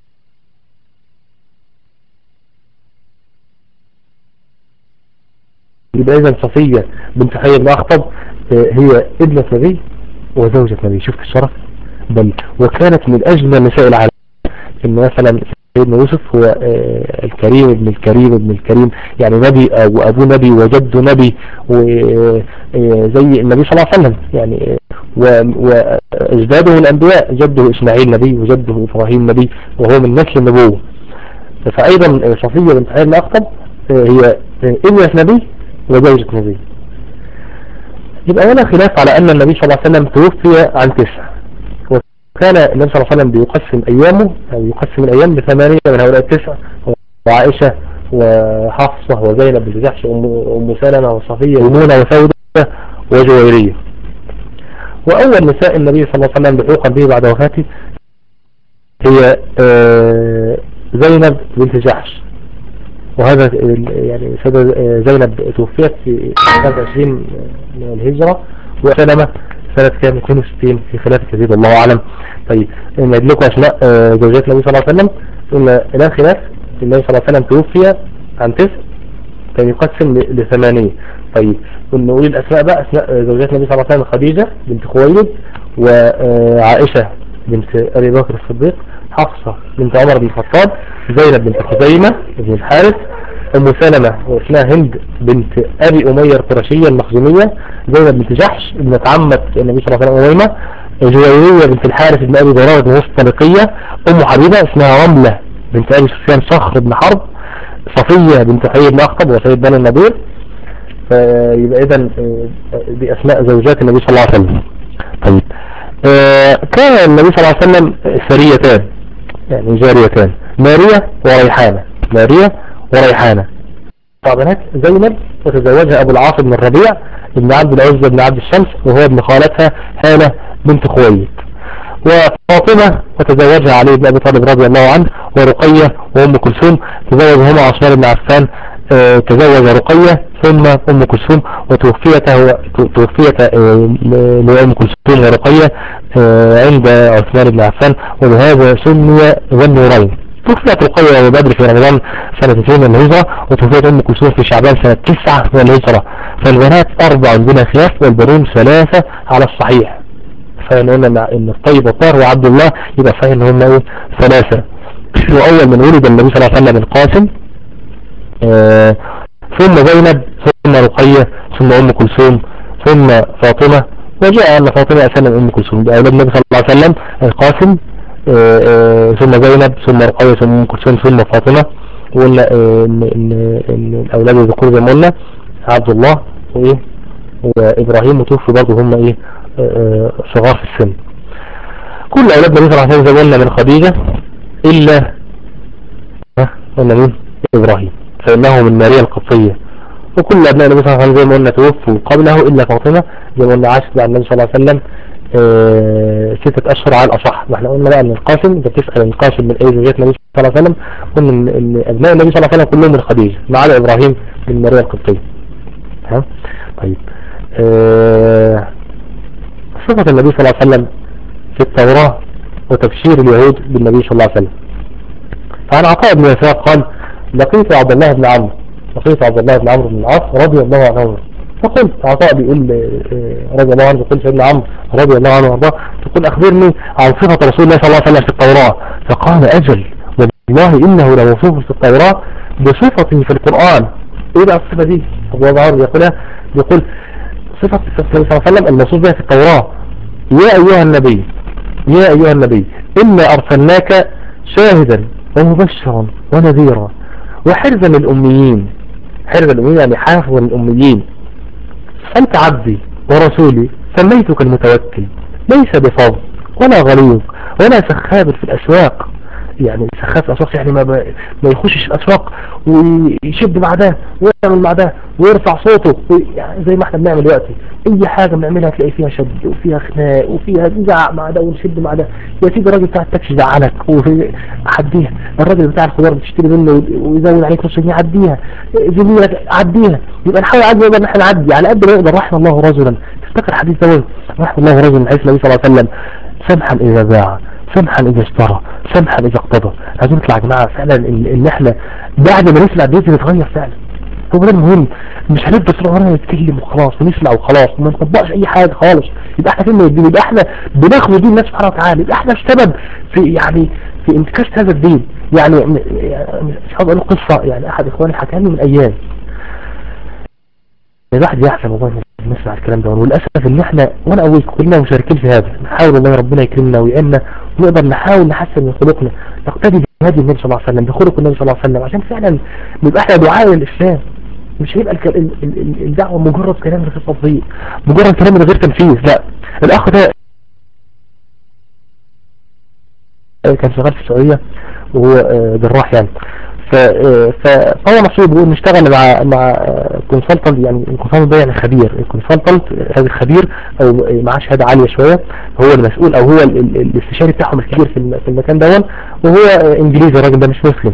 يبقى إذا صفية بنت حيي بن أخطب إيه، هي ابنة نبي وزوجة نبي شفت الشرف بل وكانت من أجمل نساء العالم ان مثلا سيدنا يوسف هو آه، الكريم ابن الكريم ابن الكريم يعني نبي او ابوه نبي وجده نبي وزي النبي صلى الله عليه وسلم يعني آه، و- واجداده الانبياء جده اسماعيل نبي وجده ابراهيم نبي وهو من نسل النبوة فايضا آه، صفية بنت حيي بن اخطب آه، هي آه، ابنة نبي وزوجة نبي يبقى ولا خلاف على ان النبي صلى الله عليه وسلم توفي عن تسع كان النبي صلى الله عليه وسلم بيقسم أيامه أو يقسم الأيام لثمانية من هؤلاء التسعة وعائشة وحفصة وزينب بن جحش وأم أم سلمة وصفية ومونة وسودة وجويرية وأول نساء النبي صلى الله عليه وسلم لحوقا به بعد وفاته هي آه، زينب بنت جحش وهذا ال- يعني سيدة آه، زينب توفيت في سنة 20 من الهجرة وسلمة سنة كام 62 في خلاف كثير الله أعلم طيب نعيد لكم أسماء آه، زوجات النبي صلى الله عليه وسلم قلنا لا خلاف النبي صلى الله عليه وسلم توفي عن تسع كان يقسم ل- لثمانية طيب ونقول الأسماء بقى أسماء آه، زوجات النبي صلى الله عليه وسلم خديجة بنت خويلد وعائشة بنت أبي بكر الصديق حفصة بنت عمر بن الخطاب زينب بنت خزيمة بن الحارث أم سلمة واسمها هند بنت أبي أمية القرشية المخزومية زينب بنت جحش ابنة عمة النبي صلى الله عليه وسلم أميمة جويرية بنت الحارث بن أبي ضرار بن الطلقية أم حبيبة اسمها رملة بنت أبي سفيان صخر بن حرب صفية بنت حي بن أخطب وسيد بني النضير فيبقى إذا دي أسماء زوجات النبي صلى الله عليه وسلم طيب آه، كان النبي صلى الله عليه وسلم سريتان يعني جاريتان ماريا وريحانة ماريا وريحانة بنات زينب وتزوجها أبو العاص بن الربيع ابن عبد العزة بن عبد الشمس وهو ابن خالتها هالة بنت خويلد وفاطمة وتزوجها علي بن أبي طالب رضي الله عنه ورقية وأم كلثوم تزوجهما عثمان بن عفان آه، تزوج رقية ثم أم كلثوم وتوفيت هو توفيت آه، ل- لأم كلثوم ورقية آه، عند عثمان بن عفان ولهذا سمي ذا النورين توفيت رقية وبدر في رمضان سنة 2 من الهجرة وتوفيت أم كلثوم في شعبان سنة 9 من الهجرة فالبنات أربع بلا خلاف والبنون ثلاثة على الصحيح فقلنا ان ان الطيب والطاهر وعبد الله يبقى صحيح ان هم ايه ثلاثة واول من ولد النبي صلى الله عليه وسلم القاسم آه، ثم زينب ثم رقية ثم ام كلثوم ثم فاطمة وجاء ان فاطمة اسلم ام كلثوم اولاد النبي صلى الله عليه وسلم القاسم آه، آه، ثم زينب ثم رقية ثم ام كلثوم ثم فاطمة وقلنا آه، ان ان ان الاولاد الذكور زي ما قلنا عبد الله وايه وابراهيم وتوفي برضه هم ايه صغار في السن كل اولاد النبي صلى الله عليه وسلم زي ما قلنا من خديجة الا ها قلنا مين ابراهيم فانه من ماريا القبطية وكل ابناء النبي صلى الله عليه وسلم زي ما قلنا توفوا قبله الا فاطمة زي ما قلنا عاشت مع النبي صلى الله عليه وسلم آه، ستة اشهر على الاصح واحنا قلنا بقى ان القاسم انت بتسأل القاسم من اي زوجات النبي صلى الله عليه وسلم قلنا ان ان ابناء النبي صلى الله عليه وسلم كلهم من خديجة ما عدا ابراهيم من ماريا القبطية ها طيب آه، صفة النبي صلى الله عليه وسلم في التوراة وتبشير اليهود بالنبي صلى الله عليه وسلم فعن عطاء بن يسار قال لقيت عبد الله بن عمرو لقيت عبد الله بن عمرو بن العاص رضي الله عنه فقلت عطاء بيقول آه، رضي الله عنه يقول سيدنا عمرو رضي الله عنه وارضاه تقول اخبرني عن صفة رسول الله صلى الله عليه وسلم في التوراة فقال اجل والله انه لموصوف في التوراة بصفته في القرآن ايه بقى الصفة دي ابو عمرو يقولها يقول صفة النبي صلى الله عليه وسلم الموصوف بها في التوراة يا ايها النبي يا ايها النبي انا ارسلناك شاهدا ومبشرا ونذيرا وحرزا للاميين حرزا للاميين يعني حافظا للاميين أنت عبدي ورسولي سميتك المتوكل ليس بفضل ولا غليظ ولا سخاب في الأسواق يعني سخاف الأسواق يعني ما, ما يخشش الأسواق ويشد مع ده ويعمل مع ده ويرفع صوته يعني زي ما احنا بنعمل دلوقتي اي حاجة بنعملها تلاقي فيها شد وفيها خناق وفيها نزعق مع ده ونشد مع ده يا سيدي الراجل بتاع التاكسي زعلك وعديها الراجل بتاع الخضار بتشتري منه ويزود عليك نص جنيه عديها زميلك عديها يبقى نحاول عدي نقدر نحن نعدي على قد ما يقدر رحم الله رجلا تفتكر حديث ده رحم الله رجلا حيث النبي صلى الله عليه وسلم سمحا اذا باع سمحا اذا اشترى سمحا اذا اقتضى عايزين نطلع يا جماعه فعلا ان احنا بعد ما نسمع الدنيا نتغير فعلا هو ده المهم مش هنبدا طول عمرنا نتكلم وخلاص ونسمع وخلاص وما نطبقش اي حاجه خالص يبقى احنا فين الدين يبقى احنا بناخد دين الله سبحانه وتعالى يبقى احنا السبب في يعني في انتكاس هذا الدين يعني مش عاوز اقول قصه يعني احد اخواني حكى لي من ايام الواحد يحزن والله نسمع الكلام ده وللاسف ان احنا وانا اقول كلنا مشاركين في هذا نحاول والله ربنا يكرمنا ويعيننا ونقدر نحاول نحسن من خلقنا نقتدي بهدي النبي صلى الله عليه وسلم بخلق النبي صلى الله عليه وسلم عشان فعلا نبقى احنا دعاء للاسلام مش هيبقى الدعوة مجرد كلام غير تطبيق مجرد كلام من غير تنفيذ لا الاخ ده كان شغال في السعودية وهو آه، جراح يعني فهو نصيب بيقول نشتغل مع مع كونسلتنت يعني الكونسلتنت ده يعني خبير الكونسلتنت هذا الخبير او معاه شهاده عاليه شويه هو المسؤول او هو الاستشاري بتاعهم الكبير في في المكان ده وهو انجليزي الراجل ده مش مسلم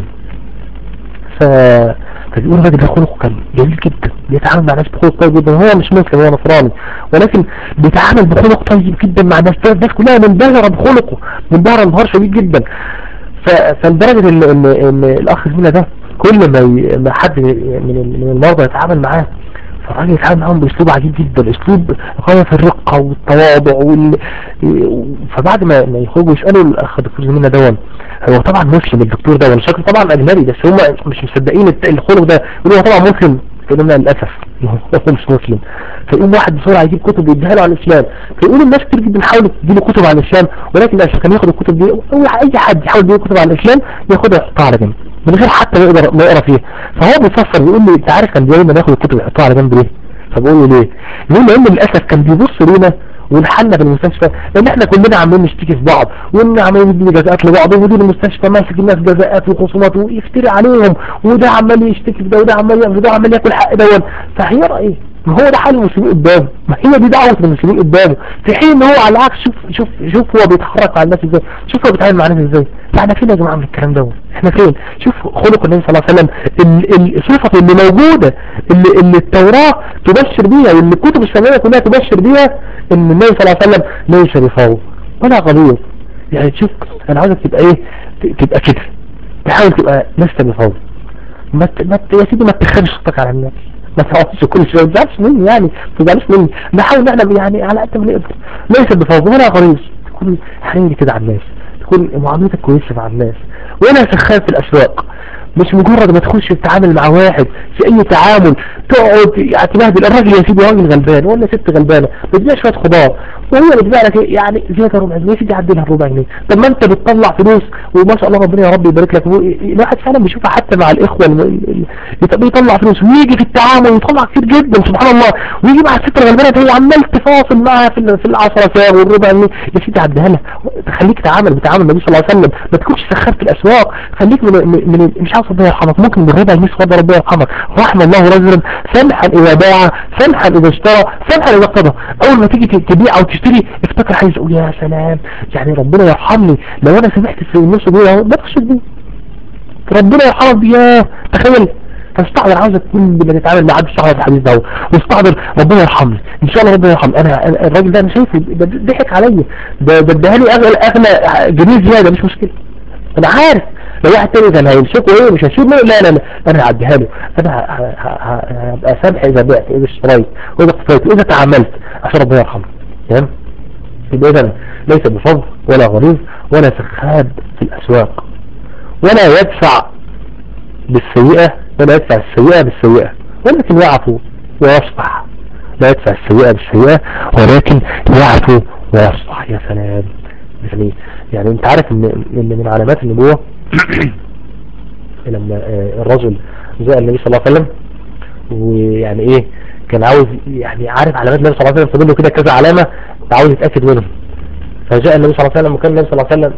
ف فبيقول الراجل ده خلقه كان جميل جدا بيتعامل مع ناس بخلق طيب جدا هو مش مسلم هو نصراني ولكن بيتعامل بخلق طيب جدا مع الناس الناس كلها منبهره بخلقه منبهره انبهار شديد جدا فلدرجة ان, إن, إن الاخ زميلة ده كل ما ما حد من من المرضى يتعامل معاه فالراجل يتعامل معاهم باسلوب عجيب جدا اسلوب غاية في الرقة والتواضع وال... فبعد ما ما يخرجوا يسألوا الاخ دكتور زميلنا دون هو طبعا مسلم الدكتور ده شكله طبعا اجنبي بس هم مش مصدقين الخلق ده يقولوا هو طبعا مسلم فيقول للاسف هو مش مسلم فيقوم واحد بسرعة يجيب كتب يديها له عن الاسلام فيقول الناس كتير جدا حاولت تديله كتب عن الاسلام ولكن لا كان ياخد الكتب دي او اي حد يحاول يديله كتب عن الاسلام ياخدها يحطها على جنب من غير حتى ما يقدر ما يقرا فيها فهو بيفسر بيقول لي انت عارف كان دايما ياخد الكتب يحطها على جنب ليه فبقول له ليه يقول لان للاسف كان بيبص لينا ونحلنا في المستشفى لان احنا كلنا عمالين نشتكي في بعض وان عمالين ندي جزاءات لبعض ومدير المستشفى ماسك الناس جزاءات وخصومات ويفتري عليهم وده عمال يشتكي في ده وده عمال يعمل وده عمال ياكل حق دون فهيرى ايه ما هو ده حال المسلمين قدامه ما هي دي دعوة المسلمين قدامه في حين ان هو على العكس شوف شوف شوف هو بيتحرك مع الناس ازاي شوف هو بيتعامل مع الناس ازاي احنا فين يا جماعه من الكلام ده احنا فين شوف خلق النبي صلى الله عليه وسلم الصفه اللي موجوده اللي, اللي التوراه تبشر بيها واللي الكتب السماويه كلها تبشر بيها ان النبي صلى الله عليه وسلم ليس بفاضل ولا غليظ يعني شوف انا عاوزك تبقى ايه تبقى كده تحاول تبقى لسه بفاضل ما يا سيدي ما تخرجش صوتك على الناس ما تقعدش كل شويه ما تزعلش مني يعني ما تزعلش مني نحاول نحن يعني على قد ما نقدر ليس بفوضى ولا غريز تكون حنين كده على الناس تكون معاملتك كويسه مع الناس ولا سخاف في الاسواق مش مجرد ما تخش تتعامل مع واحد في اي تعامل تقعد يعني تبهدل الراجل يا سيدي راجل غلبان ولا ست غلبانه بتبيع شويه خضار وهي بتبيع لك إيه؟ يعني زياده ربع جنيه سيدي عدلها ربع جنيه طب ما انت بتطلع فلوس وما شاء الله ربنا يا رب يبارك لك الواحد فعلا بيشوفها حتى مع الاخوه الم- بيطلع فلوس ويجي في التعامل يطلع كتير جدا سبحان الله ويجي مع الست الغلبانه هو عمال تفاصل معاها في ال- في العشرة ساعة والربع جنيه يا سيدي عدها لها خليك تعامل بتعامل النبي صلى الله عليه وسلم ما تكونش سخاف في الاسواق خليك من, من, من مش عاوز ربنا يرحمك ممكن من الربع جنيه صغير ربنا يرحمك رحم الله رجلا سمحا اذا باع سمحا اذا اشترى سمحا اذا قضى اول ما تيجي ت- تبيع او تشتري افتكر عايز اقول يا سلام يعني ربنا يرحمني لو انا سمحت في النص دي اهو ما تخش دي ربنا يرحمك بياه تخيل فاستحضر عاوزك كل ما تتعامل مع عبد الشهر الحديث ده واستحضر ربنا يرحمني ان شاء الله ربنا يرحمني انا أنا- الراجل ده انا شايفه ده ضحك عليا ده ده اداها لي اغلى اغلى جنيه زياده مش مشكله انا عارف لو واحد تاني كان هيمسكه ايه مش هيسيب منه لا لا لا انا هعديها له انا ه- ه- ه- هبقى سامح اذا بعت اذا اشتريت واذا اقتريت واذا تعاملت عشان ربنا يرحمني تمام يبقى اذا ليس بفضل ولا غليظ ولا سخاب في الاسواق ولا يدفع بالسيئة ولا يدفع السيئة بالسيئة ولكن يعفو ويصفح لا يدفع السيئة بالسيئة ولكن يعفو ويصفح يا سلام يعني يعني انت عارف ان ان من علامات النبوة لما آه، الرجل جاء النبي صلى الله عليه وسلم ويعني ايه كان عاوز يعني عارف علامات النبي صلى الله عليه وسلم فضل له كده كذا علامة عاوز يتأكد منهم فجاء النبي صلى الله عليه وسلم وكان النبي صلى الله عليه وسلم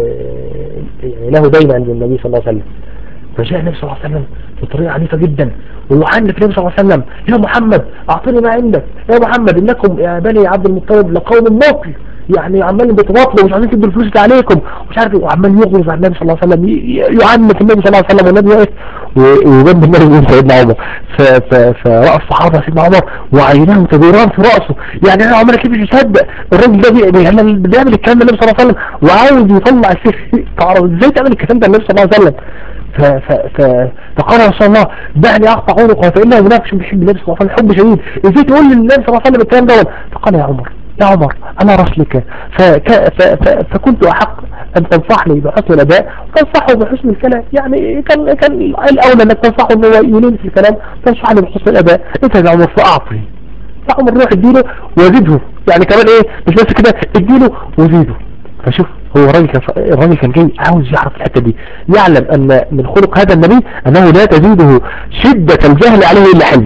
آه، يعني له دين عند النبي صلى الله عليه وسلم فجاء النبي صلى الله عليه وسلم بطريقة عنيفة جدا ويعنف النبي صلى الله عليه وسلم يا محمد اعطني ما عندك يا محمد انكم يا بني عبد المطلب لقوم مطل يعني عمال بتبطلوا ومش عايزين تدوا الفلوس اللي عليكم ومش عارف إيه، وعمال يغلظ على النبي صلى الله عليه وسلم ي- ي- يعنف النبي صلى الله عليه وسلم والنبي واقف و- وجنب النبي يقول سيدنا عمر ف- ف- فرأى الصحابة سيدنا عمر وعيناه تدوران في رأسه يعني انا عمر كيف مش يصدق الراجل ده بي- يعني بيعمل الكلام ده النبي صلى الله عليه وسلم وعاوز يطلع السيف تعرف ازاي تعمل الكلام ده النبي صلى الله عليه وسلم ف ف ف فقال يا رسول الله دعني اقطع عنقه فانه منافق بيحب النبي صلى الله عليه وسلم حب شديد ازاي تقول للنبي صلى الله عليه وسلم الكلام ده فقال يا عمر يا عمر انا رسلك فك ف ف فكنت احق ان تنصحني بحسن الاداء تنصحه بحسن الكلام يعني كان كان الاولى انك تنصحه انه يلين في الكلام تنصحني بحسن الاداء انت يا عمر فاعطني يا عمر روح اديله وزيده يعني كمان ايه مش بس كده اديله وزيده فشوف هو الراجل كان الراجل كان جاي عاوز يعرف الحته دي يعلم ان من خلق هذا النبي انه لا تزيده شدة الجهل عليه الا حلم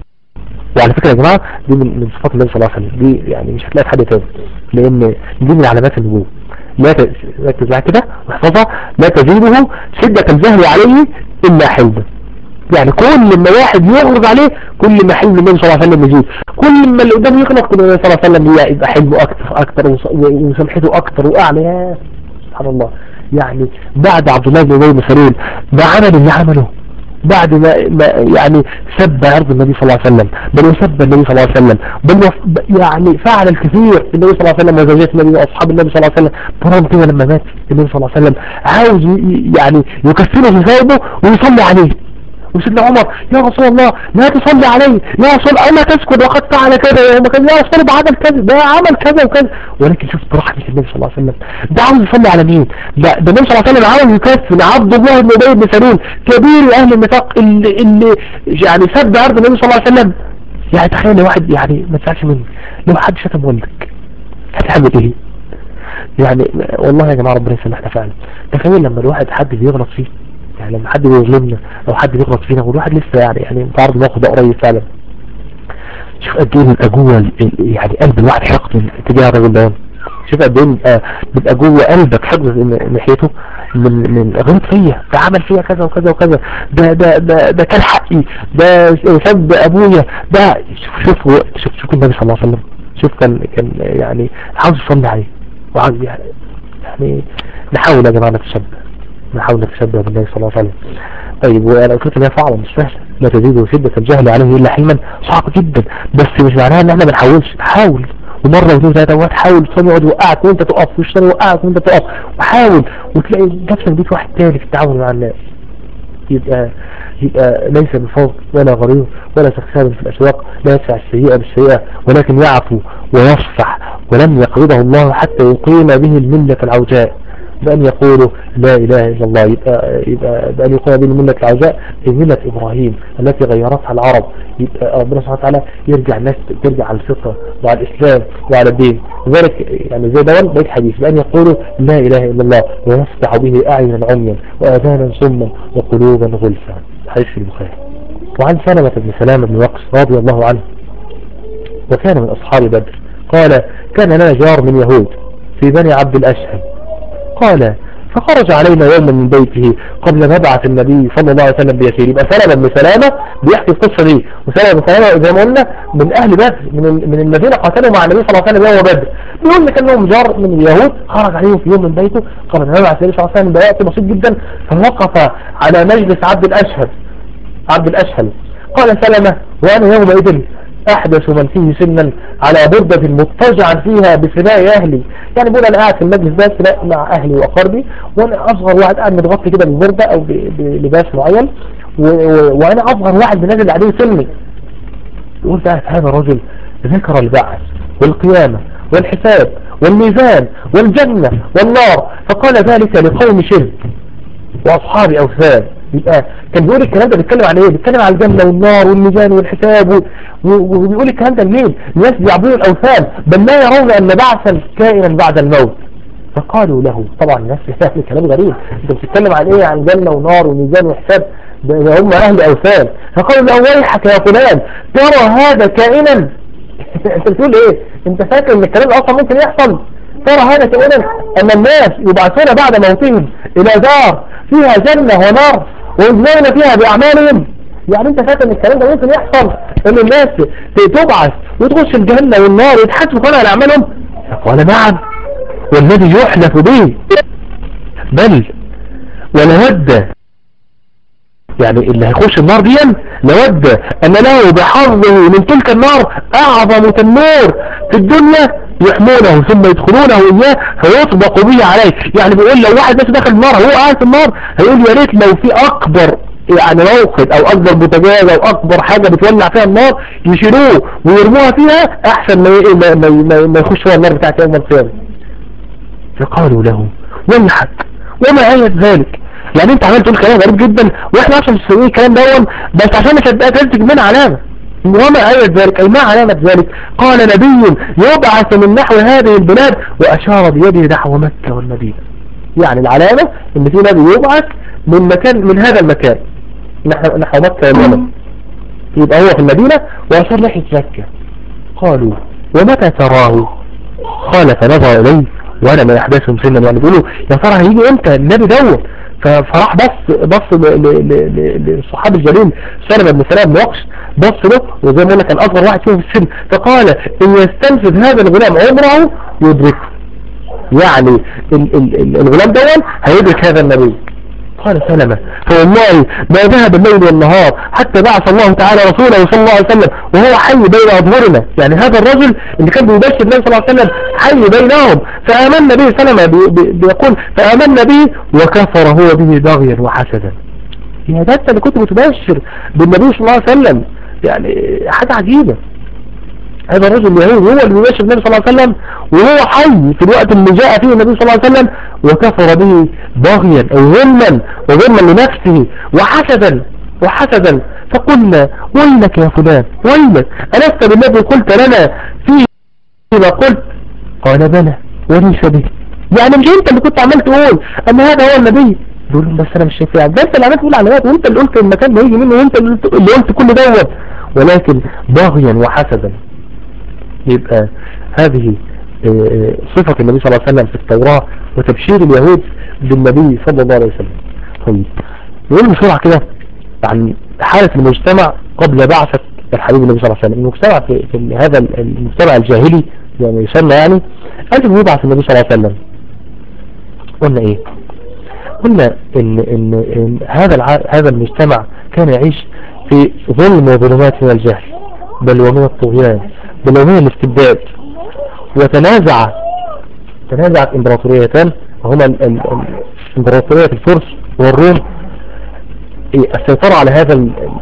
وعلى فكرة يا جماعة دي من, من صفات النبي صلى الله عليه وسلم دي يعني مش هتلاقي في حد تاني لان دي من علامات النبوة لا ت- ركز معايا كده واحفظها لا تزيده شدة الجهل عليه الا حلم يعني كل ما واحد يغلط عليه كل ما حلم النبي صلى الله عليه وسلم يزيد كل ما اللي قدامه يغلط كل ما النبي صلى الله عليه وسلم يبقى حلمه اكتر اكتر وص- وسمحته اكتر واعلى يا سبحان الله يعني بعد عبد الله بن ابي بن سلول ما عمل اللي عمله بعد ما, ما يعني سب عرض النبي صلى الله عليه وسلم بل وسب النبي صلى الله عليه وسلم بل وف- ب- يعني فعل الكثير في النبي صلى الله عليه وسلم وزوجات النبي واصحاب النبي صلى الله عليه وسلم برغم كده لما مات النبي صلى الله عليه وسلم عاوز ي- ي- يعني يكفنه في ثوبه ويصلي عليه وسيدنا عمر يا رسول الله لا تصلي عليه يا رسول انا تسكت وقد فعل كذا يا مكان يا رسول الله عمل كذا ده عمل كذا وكذا ولكن شفت رحمة النبي صلى الله عليه وسلم ده عاوز يصلي على مين ده ده النبي صلى الله عليه وسلم عاوز يكفن عبد الله بن ابي بن سلول كبير اهل النفاق اللي اللي يعني سب عرض النبي صلى الله عليه وسلم يعني تخيل لو واحد يعني ما تزعلش مني لو حد شتم والدك هتعمل ايه يعني والله يا جماعة ربنا يسامحنا فعلا تخيل لما الواحد حد بيغلط فيه يعني لما حد بيظلمنا او حد بيغلط فينا والواحد لسه يعني يعني متعرض الموقف ده قريب فعلا شوف قد ايه بيبقى جوه ال- ال- يعني قلب الواحد حقد تجاه الراجل ده شوف قد ايه بيبقى بيبقى جوه قلبك حقد من- ناحيته من من غلط فيا ده عمل فيا كذا وكذا وكذا ده ده ده ده كان حقي ده سب ابويا ده شوف شوف هو- شوف شوف النبي صلى الله عليه وسلم شوف كان كان يعني عاوز يصلي عليه وعاوز يعني يعني نحاول يا جماعه نتشبه نحاول نتشبه بالنبي صلى الله عليه وسلم طيب وانا قلت لها صعبه مش سهله لا تزيد شدة الجهل عليه الا حلما صعب جدا بس مش معناها ان احنا ما نحاولش حاول ومرة واثنين وثلاثة وهتحاول تصلي يقعد يوقعك وانت تقف والشيطان يوقعك وانت تقف وحاول وتلاقي نفسك بيك واحد تاني في التعامل مع الناس يبقى يبقى ليس بفضل ولا غريب ولا سخاب في الأسواق لا يدفع السيئة بالسيئة ولكن يعفو ويصفح ولم يقبضه الله حتى يقيم به الملة العوجاء بأن يقولوا لا إله إلا الله يبقى, يبقى بأن يقول هذه الملة العوجاء ملة إبراهيم التي غيرتها العرب يبقى ربنا سبحانه وتعالى يرجع الناس ترجع على الفطرة وعلى الإسلام وعلى الدين لذلك يعني زي دول بيت حديث بأن يقولوا لا إله إلا الله ويفتح به أعينا عميا وأذانا صما وقلوبا غلفا حديث البخاري وعن سلمة بن سلامة بن وقس رضي الله عنه وكان من أصحاب بدر قال كان لنا جار من يهود في بني عبد الأشهل قال فخرج علينا يوما من بيته قبل مبعث النبي صلى الله عليه وسلم بيسير يبقى سلمة بن سلامة بيحكي القصة دي وسلمة بن سلامة زي ما قلنا من أهل بدر من, من الذين قاتلوا مع النبي صلى الله عليه وسلم يوم بدر بيقول لك انهم جار من اليهود خرج عليهم في يوم من بيته قبل مبعث النبي صلى الله عليه وسلم بوقت بسيط جدا فوقف على مجلس عبد الأشهل عبد الأشهل قال سلمة وأنا يومئذ أحدث من فيه سنا على بردة مضطجعا فيها بسناء أهلي يعني بقول أنا قاعد في المجلس ده سناء مع أهلي وأقربي وأنا أصغر واحد قاعد متغطي كده بالبردة أو بلباس معين وأنا أصغر واحد نازل عليه سني يقول بقى هذا الرجل ذكر البعث والقيامة والحساب والميزان والجنة والنار فقال ذلك لقوم شرك وأصحاب أوثان يبقى كان بيقول الكلام ده بيتكلم عن ايه بيتكلم عن الجنة والنار والميزان والحساب وبيقول الكلام ده لمين الناس بيعبدون الاوثان بل لا يرون ان بعثا كائنا بعد الموت فقالوا له طبعا الناس يعني كلام غريب انت بتتكلم عن ايه عن جنة ونار وميزان وحساب ده هم اهل اوثان فقالوا له ويحك يا فلان ترى هذا كائنا انت بتقول ايه انت فاكر ان الكلام اصلا ممكن يحصل ترى هذا كائنا ان الناس يبعثون بعد موتهم الى دار فيها جنة ونار ويجزون فيها بأعمالهم يعني انت فاكر ان الكلام ده ممكن يحصل ان الناس تبعث وتخش الجنة والنار ويتحاسبوا كمان على اعمالهم قال نعم والذي يحلف به بل ولود يعني اللي هيخش النار دي لود ان له بحظه من تلك النار اعظم تنور في الدنيا يحمونه ثم يدخلونه إياه فيطبق به عليه يعني بيقول لو واحد بس دخل النار هو قاعد في النار هيقول يا ريت لو في أكبر يعني موقد او اكبر بوتاجاز او اكبر حاجة بتولع فيها النار يشيلوه ويرموها فيها احسن ما ما ما, ما يخش فيها النار بتاعت يوم القيامة فقالوا له ويحك وما آية ذلك يعني انت عمال تقول كلام غريب جدا واحنا اصلا مش الكلام ده بس عشان نصدقك لازم تجيب لنا علامه وما آية ذلك أي ما علامة ذلك قال نبي يبعث من نحو هذه البلاد وأشار بيده نحو مكة والمدينة يعني العلامة ان في نبي يبعث من مكان من هذا المكان نحو, نحو مكة واليمن يبقى هو في المدينة وأشار ناحية مكة قالوا ومتى تراه قال فنظر إليه وأنا من أحداثهم سنا يعني بيقولوا يا ترى هيجي امتى النبي دوت فراح بص بص للصحابي الجليل سلمة بن سلام بوقش بص له وزي ما قلنا كان اصغر واحد فيهم في السن فقال ان يستنفذ هذا الغلام عمره يدركه يعني الغلام دون هيدرك هذا النبي قال سلمة فوالله ما ذهب الليل والنهار حتى بعث الله تعالى رسوله صلى الله عليه وسلم وهو حي بين أظهرنا يعني هذا الرجل اللي كان بيبشر النبي صلى الله عليه وسلم حي بينهم فآمن به سلمة بيقول فآمن به وكفر هو به بغيا وحسدا يا ده انت اللي كنت بتبشر بالنبي صلى الله عليه وسلم يعني حاجة عجيبة هذا الرجل اليهودي هو اللي بيبشر النبي صلى الله عليه وسلم وهو حي في الوقت اللي جاء فيه النبي صلى الله عليه وسلم وكفر به بغيا او ظلما وظلما لنفسه وحسدا وحسدا فقلنا ويلك يا فلان ويلك ألست بالذي قلت لنا فيه ما قلت قال بلى وليس به يعني مش انت اللي كنت عمال تقول ان هذا هو النبي دول بس انا مش شايف يعني ده انت اللي عمال تقول علامات وانت اللي قلت المكان ده يجي منه وانت اللي قلت كل دوت ولكن باغيا وحسدا يبقى هذه آه، آه، صفة النبي صلى الله عليه وسلم في التوراة وتبشير اليهود بالنبي صلى الله عليه وسلم طيب نقول بسرعة كده عن حالة المجتمع قبل بعثة الحبيب النبي صلى الله عليه وسلم المجتمع في, في هذا المجتمع الجاهلي يعني يسمى يعني قبل ما يبعث النبي صلى الله عليه وسلم قلنا ايه قلنا ان, إن, إن هذا هذا المجتمع كان يعيش في ظلم وظلمات من الجهل بل ومن الطغيان بل ومن الاستبداد وتنازع تنازعت امبراطوريتان وهما امبراطورية الفرس والروم السيطرة على هذا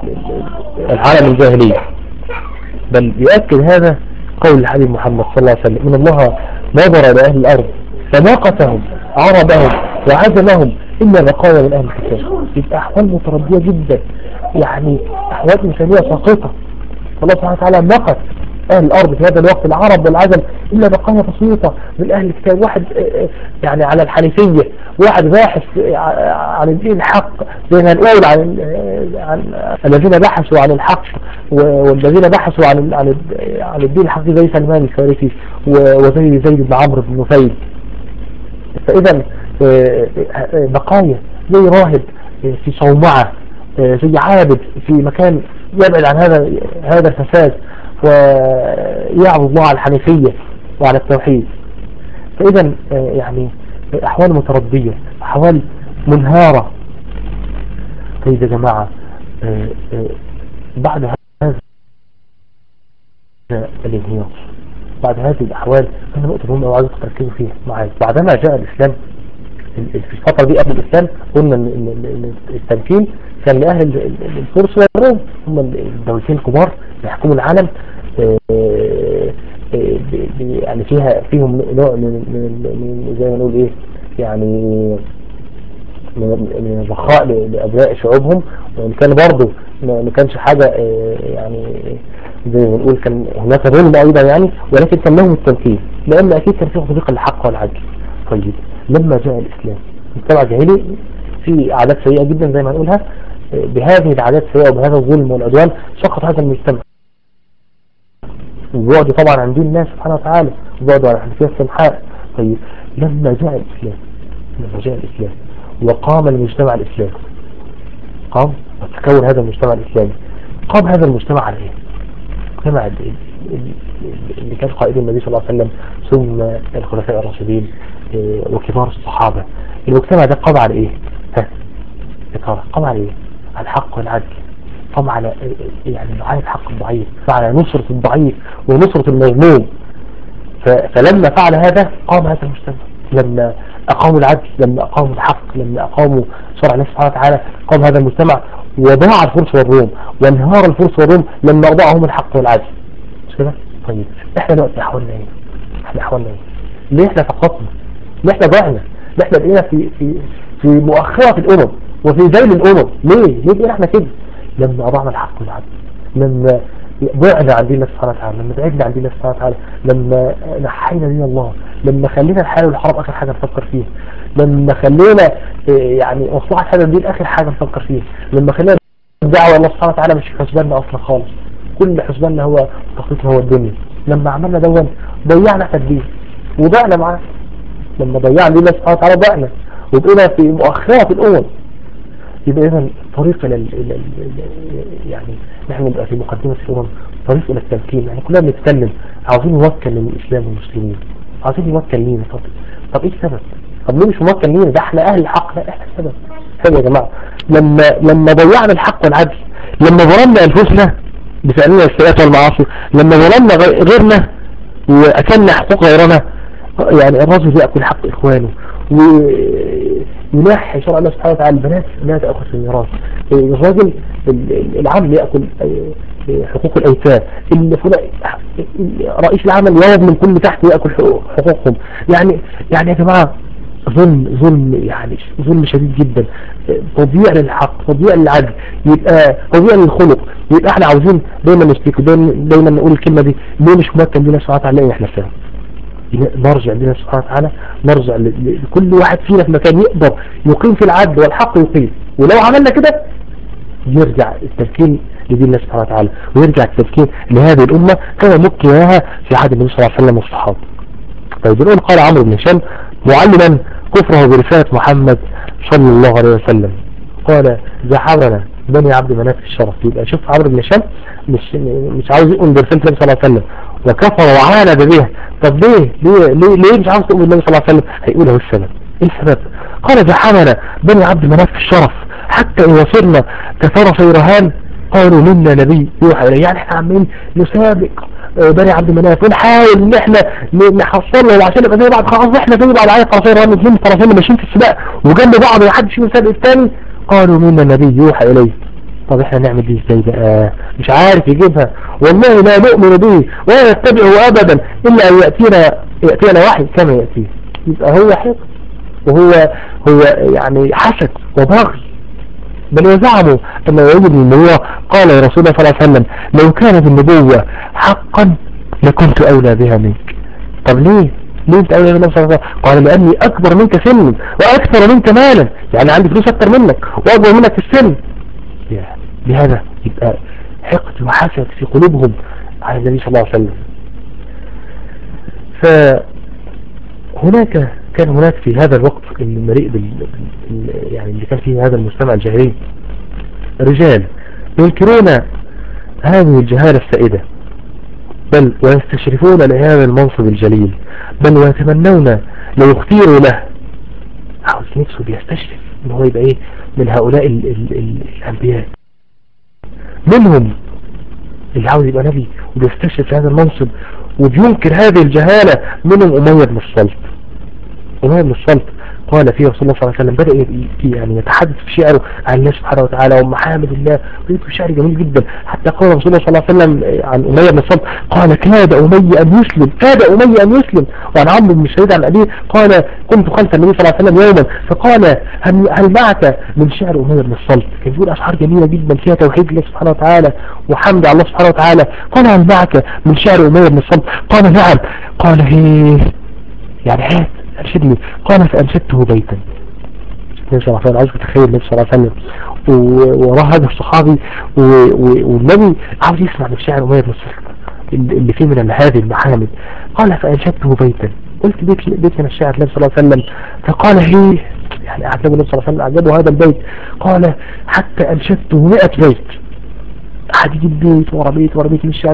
العالم الجاهلي بل يؤكد هذا قول الحبيب محمد صلى الله عليه وسلم إن الله نظر إلى أهل الأرض فماقتهم عربهم وعزمهم إلا بقايا من أهل الكتاب يبقى أحوال متردية جدا يعني أحوال إنسانية ساقطة الله سبحانه وتعالى نقص أهل الأرض في هذا الوقت العرب والعجم إلا بقايا بسيطة من أهل الكتاب واحد آه، آه، يعني على الحنيفية واحد باحث آه، عن الدين الحق زي ما نقول عن, عن الذين بحثوا عن الحق والذين بحثوا عن عن عن الدين الحق زي سلمان الفارسي وزي زيد بن عمرو بن نفيل فإذا بقايا زي راهب في صومعة زي عابد في مكان يبعد عن هذا هذا الفساد ويعبد الله على الحنيفية وعلى التوحيد فإذا آه، يعني أحوال متردية أحوال منهارة طيب يا جماعة آه، آه، بعد هذا الانهيار بعد هذه الأحوال هنا نقطة مهمة وعايزك تركزوا فيها معايا بعدما جاء الإسلام في الفترة دي قبل الإسلام قلنا إن التمكين كان لأهل الفرس والروم هم الدولتين الكبار يحكموا العالم آه، آه، يعني فيها فيهم نوع من, من زي ما نقول ايه يعني من الرخاء لأبناء شعوبهم وإن كان برضه ما كانش حاجة آه، يعني زي ما نقول كان هناك ظلم أيضا يعني ولكن كان لهم التمكين لأن أكيد كان فيه طريق الحق والعدل طيب لما جاء الإسلام مجتمع جاهلي في عادات سيئة جدا زي ما نقولها بهذه العادات السيئة وبهذا الظلم والعدوان سقط هذا المجتمع وبعد طبعا عن دين الله سبحانه وتعالى وبعد عن الحنفية السمحاء طيب لما جاء الإسلام لما جاء الإسلام وقام المجتمع الإسلامي قام وتكون هذا المجتمع الإسلامي قام هذا المجتمع على إيه؟ المجتمع اللي كان قائد النبي صلى الله عليه وسلم ثم الخلفاء الراشدين آه، وكبار الصحابة المجتمع ده قام على إيه؟ ها؟ قام على إيه؟ على الحق والعدل قام على يعني رعاية حق الضعيف فعلى نصرة الضعيف ونصرة المظلوم فلما فعل هذا قام هذا المجتمع لما أقاموا العدل لما أقاموا الحق لما أقاموا شرع الله سبحانه وتعالى قام هذا المجتمع وضاع الفرس والروم وانهار الفرس والروم لما أضاعهم الحق والعدل مش كده؟ طيب احنا دلوقتي أحوالنا ايه؟ احنا أحوالنا ايه؟ ليه احنا سقطنا؟ ليه احنا ضعنا؟ ليه احنا بقينا في في في مؤخرة الأمم وفي ذيل الأمم ليه؟ ليه بقينا احنا كده؟ لما أضعنا الحق والعدل لما بعنا عن دين الله سبحانه وتعالى لما بعدنا عن دين الله سبحانه وتعالى لما نحينا دين الله لما خلينا الحلال والحرام آخر حاجة نفكر فيها لما خلينا آه، يعني مصلحة هذا الدين آخر حاجة نفكر فيها لما خلينا الدعوة الله سبحانه وتعالى مش في حسباننا أصلا خالص كل حسباننا هو تخطيطنا هو الدنيا لما عملنا دون ضيعنا احنا الدين وضعنا معاه لما ضيعنا دين الله سبحانه وتعالى ضعنا وبقينا في مؤخرات الأمم يبقى إذا طريق إلى يعني نحن نبقى في مقدمة الأمم طريق إلى التمكين يعني كلنا بنتكلم عاوزين نوكل للإسلام والمسلمين عاوزين نوكل لينا طب طب إيه السبب؟ طب ليه مش موكل لينا ده إحنا أهل الحق لا إحنا السبب حلو يا جماعة لما لما ضيعنا الحق والعدل لما ظلمنا أنفسنا بفعلنا السيئات والمعاصي لما ظلمنا غيرنا وأكلنا حقوق غيرنا يعني الرجل يأكل حق إخوانه وينحي شرع الله سبحانه وتعالى البنات لا تأخذ في الميراث الراجل العام يأكل حقوق الأيتام رئيس العمل يوم من كل تحت يأكل حقوقهم يعني يعني يا جماعة ظلم ظلم يعني ظلم شديد جدا تضييع للحق تضييع للعدل يبقى تضييع للخلق يبقى احنا عاوزين دايما نشتكي دايما, دايما نقول الكلمة دي ليه مش ممكن بينا سبحانه وتعالى احنا فاهم نرجع لنا سبحانه وتعالى نرجع لكل واحد فينا في مكان يقدر يقيم في العدل والحق يقيم ولو عملنا كده يرجع التفكير لدين الله سبحانه وتعالى ويرجع التفكير لهذه الأمة كما مكنها في عهد النبي صلى الله عليه وسلم والصحابة طيب الأم قال عمرو بن هشام معلما كفره برسالة محمد صلى الله عليه وسلم قال زحرنا بني عبد مناف الشرف يبقى شوف عمرو بن هشام مش مش عاوز يقول برسالة النبي صلى الله عليه وسلم وكفر وعاند بها طب ليه ليه ليه, ليه مش عاوز تؤمن بالنبي صلى الله عليه وسلم هيقول له السبب ايه السبب قال زحمنا بني عبد مناف الشرف حتى ان وصلنا كثر رهان قالوا منا نبي يوحى اليه يعني احنا عمالين نسابق آه، بني عبد مناف ونحاول ان احنا نحصلهم عشان نبقى زي بعض خلاص احنا زي بعض على طرفين رهان اثنين طرفين ماشيين في السباق وجنب بعض ومحدش فيهم سابق الثاني قالوا منا نبي يوحى اليه طب احنا نعمل دي ازاي بقى مش عارف يجيبها والله لا نؤمن به ولا نتبعه ابدا الا ان يأتينا يأتينا وحي كما يأتيه يبقى هو حق وهو هو يعني حسد وبغي بل وزعموا أن يعود النبوة قال يا رسول الله صلى الله عليه وسلم لو كانت النبوة حقا لكنت أولى بها منك طب ليه ليه انت أولى بها صلى الله عليه وسلم قال لأني أكبر منك سنا وأكثر منك مالا يعني عندي فلوس أكثر منك وأكبر منك في السن لهذا يبقى حقد وحسد في قلوبهم على النبي صلى الله عليه وسلم فهناك كان هناك في هذا الوقت المريء بال... يعني اللي كان فيه هذا المجتمع الجاهلي رجال ينكرون هذه الجهالة السائدة بل ويستشرفون لهذا المنصب الجليل بل ويتمنون لو يختيروا له عاوز نفسه بيستشرف ان هو يبقى ايه من هؤلاء ال ال ال الانبياء منهم اللي عاوز يبقى نبي وبيستشرف هذا المنصب وبينكر هذه الجهالة منهم أمية بن الصلت أمية بن الصلت قال فيه رسول الله صلى الله عليه وسلم بدأ يعني يتحدث في شعره عن الله سبحانه وتعالى ومحامد الله ويكتب شعر جميل جدا حتى قال رسول الله صلى الله عليه وسلم عن أمية بن الصلت قال كاد أمية أن يسلم كاد أمية أن يسلم وعن عمرو بن شهيد عن أبيه قال كنت خلف النبي صلى الله عليه وسلم يوما فقال هل, هل معك من شعر أمية بن الصلت كان يقول أشعار جميلة جدا فيها توحيد الله سبحانه وتعالى وحمد الله سبحانه وتعالى قال هل معك من شعر أمية بن الصلت قال نعم قال هي يعني هات أرشدني قال فأنشدته بيتا النبي صلى الله عليه وسلم عايز تتخيل النبي صلى الله عليه وسلم وراه هذا الصحابي والنبي عاوز يسمع من شعر أمية بن الصلت اللي فيه من هذه المحامد قال فأنشدته بيتا قلت بيت بيت من الشعر النبي صلى الله عليه وسلم فقال هي يعني أعجبه النبي صلى الله عليه وسلم أعجبه هذا البيت قال حتى أنشدته 100 بيت أحد يجيب بيت ورا بيت ورا بيت من الشعر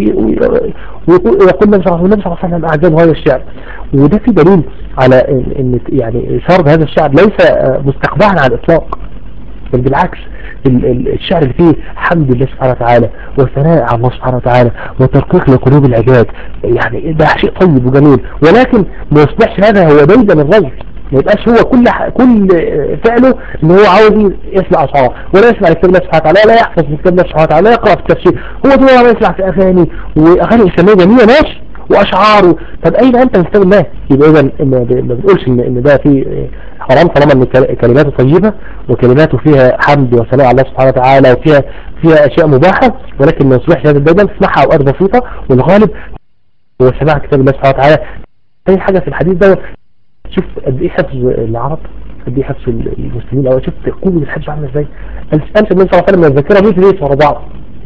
ويقول النبي صلى الله عليه وسلم أعجبه هذا الشعر وده في دليل على ان يعني سرد هذا الشعر ليس مستقبعا على الإطلاق بل بالعكس الشعر اللي فيه حمد الله سبحانه وتعالى وثناء على الله سبحانه وتعالى وترقيق لقلوب العباد يعني ده شيء طيب وجميل ولكن ما يصبحش هذا هو ديدا الرجل ما يبقاش هو كل ح... كل فعله ان هو عاوز يسمع اشعار ولا يسمع الكتاب الله سبحانه وتعالى لا يحفظ الكتاب الله سبحانه وتعالى لا يقرا في التفسير هو طول ما يسمع في اغاني واغاني اسلاميه جميله ماشي واشعاره طب اين انت من كتاب الله يبقى اذا ما بنقولش ان ان ده في حرام طالما ان كلماته طيبه وكلماته فيها حمد وثناء على الله سبحانه وتعالى وفيها فيها اشياء مباحه ولكن ما يصبحش هذا البدل تسمعها اوقات بسيطه والغالب هو سماع كتاب الله سبحانه وتعالى اي حاجه في الحديث ده شوف قد ايه حفظ العرب قد ايه حفظ المسلمين او شفت قوه الحفظ عامله ازاي انسى النبي صلى الله عليه وسلم من الذاكره 100 ليس ورا بعض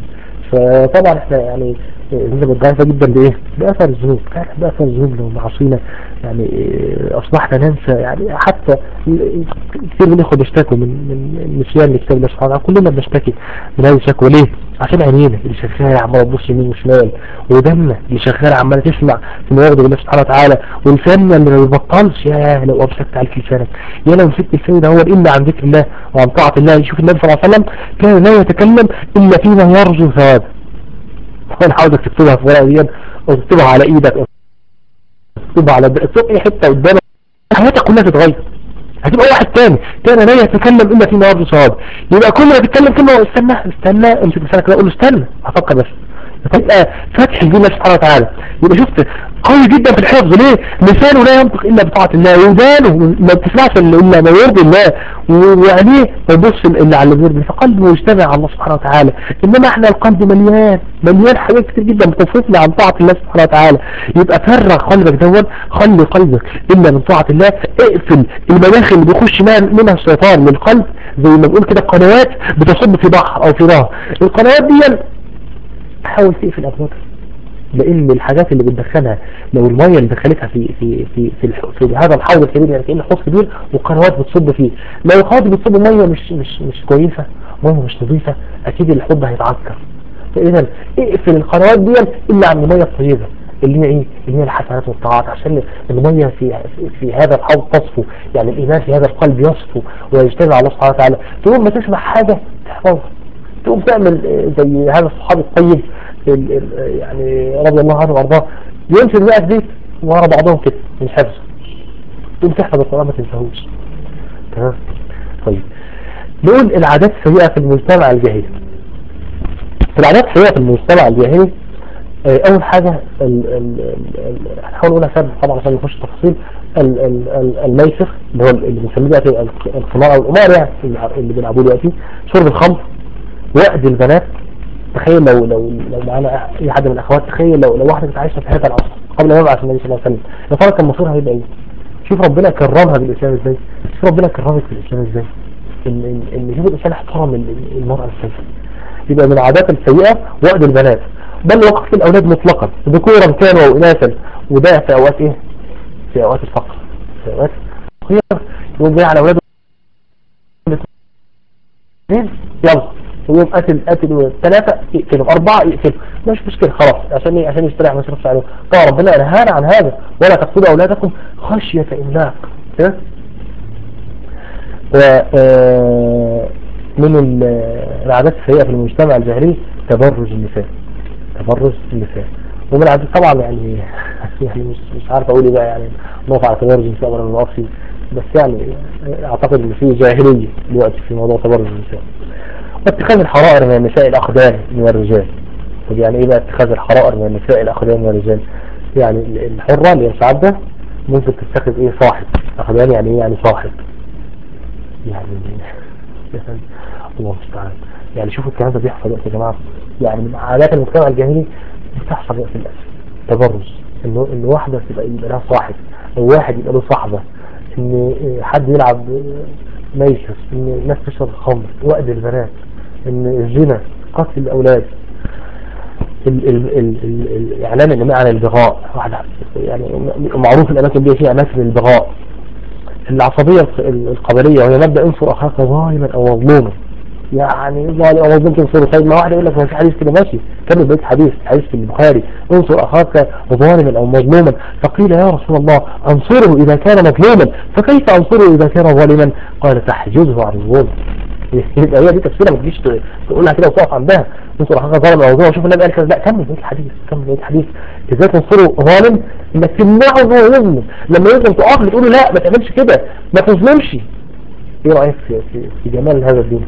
فطبعا احنا يعني نسبة ضعيفة جدا بايه بأثر الذنوب فعلا بأثر الذنوب لو معصينا يعني اصبحنا ننسى يعني حتى كثير من الاخوة بيشتكوا من من نسيان لكتاب الله سبحانه وتعالى كلنا بنشتكي من هذه الشكوى ليه؟ عشان عينينا اللي شغالة عمالة تبص يمين وشمال ودمنا اللي شغالة عمالة تسمع في ما يغضب الله سبحانه وتعالى ولساننا اللي ما بيبطلش يا لو امسكت عليك لسانك يا لو مسكت لساني ده هو الا عن ذكر الله وعن طاعة الله يشوف النبي صلى الله عليه وسلم كان لا يتكلم الا فيما يرجو ثوابه انا عاوزك تكتبها في ورقه دي او تكتبها على ايدك او تكتبها على تكتب اي حته قدامك حياتك كلها تتغير هتبقى واحد تاني تاني لا يتكلم الا فيما يرجو ثواب يبقى كل ما تتكلم كلمه استنى استنى امسك لسانك كده قول له استنى هفكر بس تبقى فاتح الدين سبحانه وتعالى يبقى شفت قوي جدا في الحفظ ليه لسانه لا ينطق الا بطاعه الله ودانه ما بتسمعش الا ما يرضي الله وعينيه ما يبص الا على اللي يرضي فقلبه يجتمع على الله سبحانه وتعالى انما احنا القلب مليان مليان حاجات كتير جدا بتصرفنا عن طاعه الله سبحانه وتعالى يبقى فرغ قلبك دون خلي قلبك الا من طاعه الله اقفل المداخل اللي بيخش منها الشيطان من القلب زي ما بنقول كده قنوات بتصب في بحر او في نهر القنوات دي حاول تقفل ابوابها لان الحاجات اللي بتدخلها لو الميه اللي دخلتها في في في في, الح... في هذا الحوض الكبير يعني كأنه حوض كبير وقنوات بتصب فيه لو القنوات بتصب ميه مش مش مش كويسه ميه مش نظيفه اكيد الحوض ده هيتعكر فاذا اقفل القنوات دي الا عن الميه الطيبه اللي هي ايه اللي هي الحسنات والطاعات عشان الميه في في هذا الحوض تصفو يعني الايمان في هذا القلب يصفو ويجتمع الله سبحانه وتعالى تقوم ما تسمع حاجه تحفظها تقوم تعمل زي هذا الصحابي الطيب يعني رضي الله عنه وارضاه يمسك بقى في بيت ورا بعضهم كده من حفظ تقوم تحفظ القرآن ما تنساهوش تمام طيب نقول العادات السيئة في المجتمع الجاهلي العادات السيئة في المجتمع الجاهلي اول حاجة هنحاول نقولها سبب طبعا عشان نخش تفاصيل ال- ال- ال- الميسر اللي هو اللي بنسميه دلوقتي القمار او القمار يعني اللي- اللي بيلعبوه دلوقتي شرب الخمر وقت البنات تخيل لو لو لو معانا اي حد من الاخوات تخيل لو لو واحده كانت عايشه في هذا العصر قبل ما يبعث النبي صلى الله عليه وسلم يا ترى كان مصيرها هيبقى ايه؟ شوف ربنا كرمها بالاسلام ازاي شوف ربنا كرمك بالاسلام ازاي ان ان ان شوف الانسان احترم ال- ال- المراه ازاي يبقى من العادات السيئه وقت البنات بل وقت الاولاد مطلقا ذكورا كانوا او اناثا وده في اوقات ايه؟ في اوقات الفقر في اوقات خير يقوم جاي على اولاده اثنين يلا ويوم قتل قتل ثلاثة يقتلهم أربعة يقتلهم مش مشكلة خلاص عشان ايه عشان يستريح ما يصرفش عليهم طبعا ربنا نهانا عن هذا ولا تقتلوا أولادكم خشية إملاق كده؟ و آه، من ال- العادات السيئة في المجتمع الجاهلي تبرج النساء تبرج النساء ومن العادات طبعا يعني يعني مش مش عارف اقول ايه بقى يعني نقف على تبرج النساء ولا ما نقفش بس يعني اعتقد ان في جاهلية دلوقتي في موضوع تبرج النساء واتخاذ الحرائر من النساء الأقدام من الرجال طب يعني ايه بقى اتخاذ الحرائر من النساء الأقدام من الرجال يعني ال- الحرة اللي هي مساعدة ممكن تتخذ ايه صاحب أقدام يعني ايه يعني صاحب يعني مثلا الله المستعان يعني شوفوا الكلام ده بيحصل دلوقتي يا جماعة يعني من عادات المجتمع الجاهلي بتحصل دلوقتي للأسف تبرج انه ان واحدة تبقى يبقى لها صاحب او واحد يبقى له صاحبة ان حد يلعب ميسر ان الناس تشرب الخمر وقت البنات ان الزنا قتل الاولاد ال ال ال ال الاعلان النماء عن البغاء واحدة يعني معروف الاماكن دي فيها اماكن البغاء العصبية الق- القبلية وهي مبدأ انصر اخاك ظالما او مظلوما يعني ظالم او مظلوم تنصره طيب ما واحد يقول لك ما في حديث كده ماشي كمل بيت حديث حديث في البخاري انصر اخاك ظالما او مظلوما فقيل يا رسول الله انصره اذا كان مظلوما فكيف انصره اذا كان ظالما قال تحجزه عن الظلم يبقى هي دي تفسيرها ما تجيش ت- تقولها كده وتقف عندها انصر اخاك ظالما او مظلوما شوف النبي قال كذا لا كمل بيت الحديث كمل بيت الحديث ازاي تنصره ظالم انك تمنعه ان هو يظلم لما يظلم تقف له تقول له لا ما تعملش كده ما تظلمش ايه رايك في, في, في جمال هذا الدين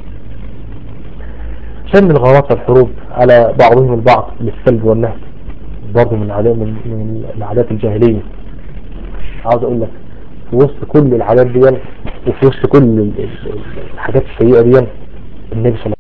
شن الغارات والحروب على بعضهم البعض بالسلب والنهب برضه من العادات من, من العادات الجاهلية عاوز اقول لك في وسط كل العادات دي وفي وسط كل ال- ال- الحاجات السيئة دي النبي صلى الله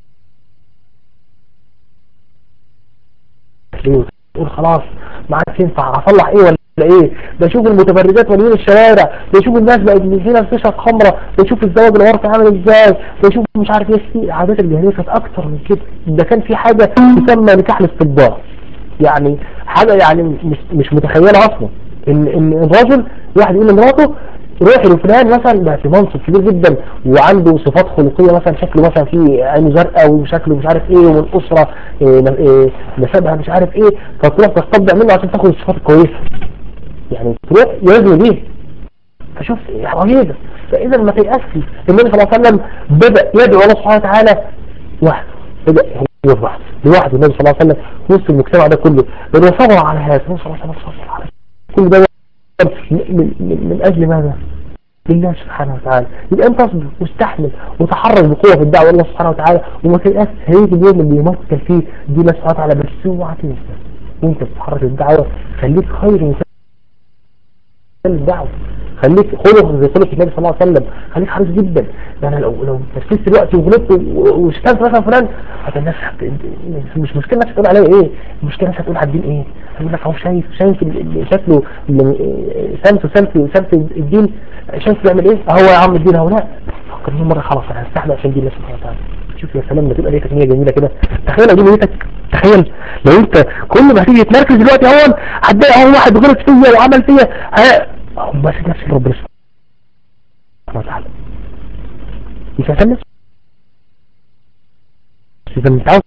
عليه وسلم يقول خلاص ما عادش ينفع اصلح ايه ولا ايه بشوف المتبرجات مالين الشوارع بشوف الناس بقت هنا بتشرب خمره بشوف الزواج الورثي عامل ازاي بشوف مش عارف ايه في عادات الجاهليه كانت اكتر من كده ده كان في حاجه تسمى نكاح الاستبداع يعني حاجه يعني مش مش متخيله اصلا ان ان الراجل واحد يقول لمراته روحي لفلان مثلا بقى في منصب كبير جدا وعنده صفات خلقيه مثلا شكله مثلا فيه عينه زرقاء وشكله مش عارف ايه ومن اسره إيه ن- إيه نسبها مش عارف ايه فتروح تستبدع منه عشان تاخد الصفات الكويسه يعني تروح يوزن بيه فشوف رهيبة فإذا ما تيأسش النبي صلى الله عليه وسلم بدأ يدعو الله سبحانه وتعالى وحده بدأ هو لوحده لوحده النبي صلى الله عليه وسلم في وسط المجتمع ده كله لأنه صبر على هذا النبي صلى الله عليه وسلم صبر على كل ده من, من, من أجل ماذا؟ لله سبحانه وتعالى يبقى انت اصبر واستحمل وتحرك بقوة في الدعوة الله سبحانه وتعالى وما تيأس هيجي اليوم اللي يمثل فيه دي الله سبحانه وتعالى بس اوعى تنسى وانت بتتحرك في الدعوة خليك خير مثال الدعوة خليك خلق زي خلق النبي صلى الله عليه وسلم خليك حريص جدا يعني لو لو نفذت دلوقتي وغلطت و- وشتمت مثلا فلان هت الناس هت... مش مشكله الناس هتقول عليه ايه المشكله الناس هتقول على الدين ايه هيقول لك اهو شايف شايف ال- ال- شكله ال- سمت سمت سمت الدين شايف بيعمل ايه اهو يا عم الدين اهو لا فكر مره خلاص انا هستحمل عشان دين الله سبحانه وتعالى شوف يا سلام ما تبقى نيتك نيه جميله كده تخيل لو دي نيتك تخيل لو انت كل ما هتيجي تمركز دلوقتي اهو هتلاقي اهو واحد غلط فيا وعمل فيا ه- اقوم ماسك نفسي لربنا سبحانه وتعالى مش عشان نفسي اذا انت عاوز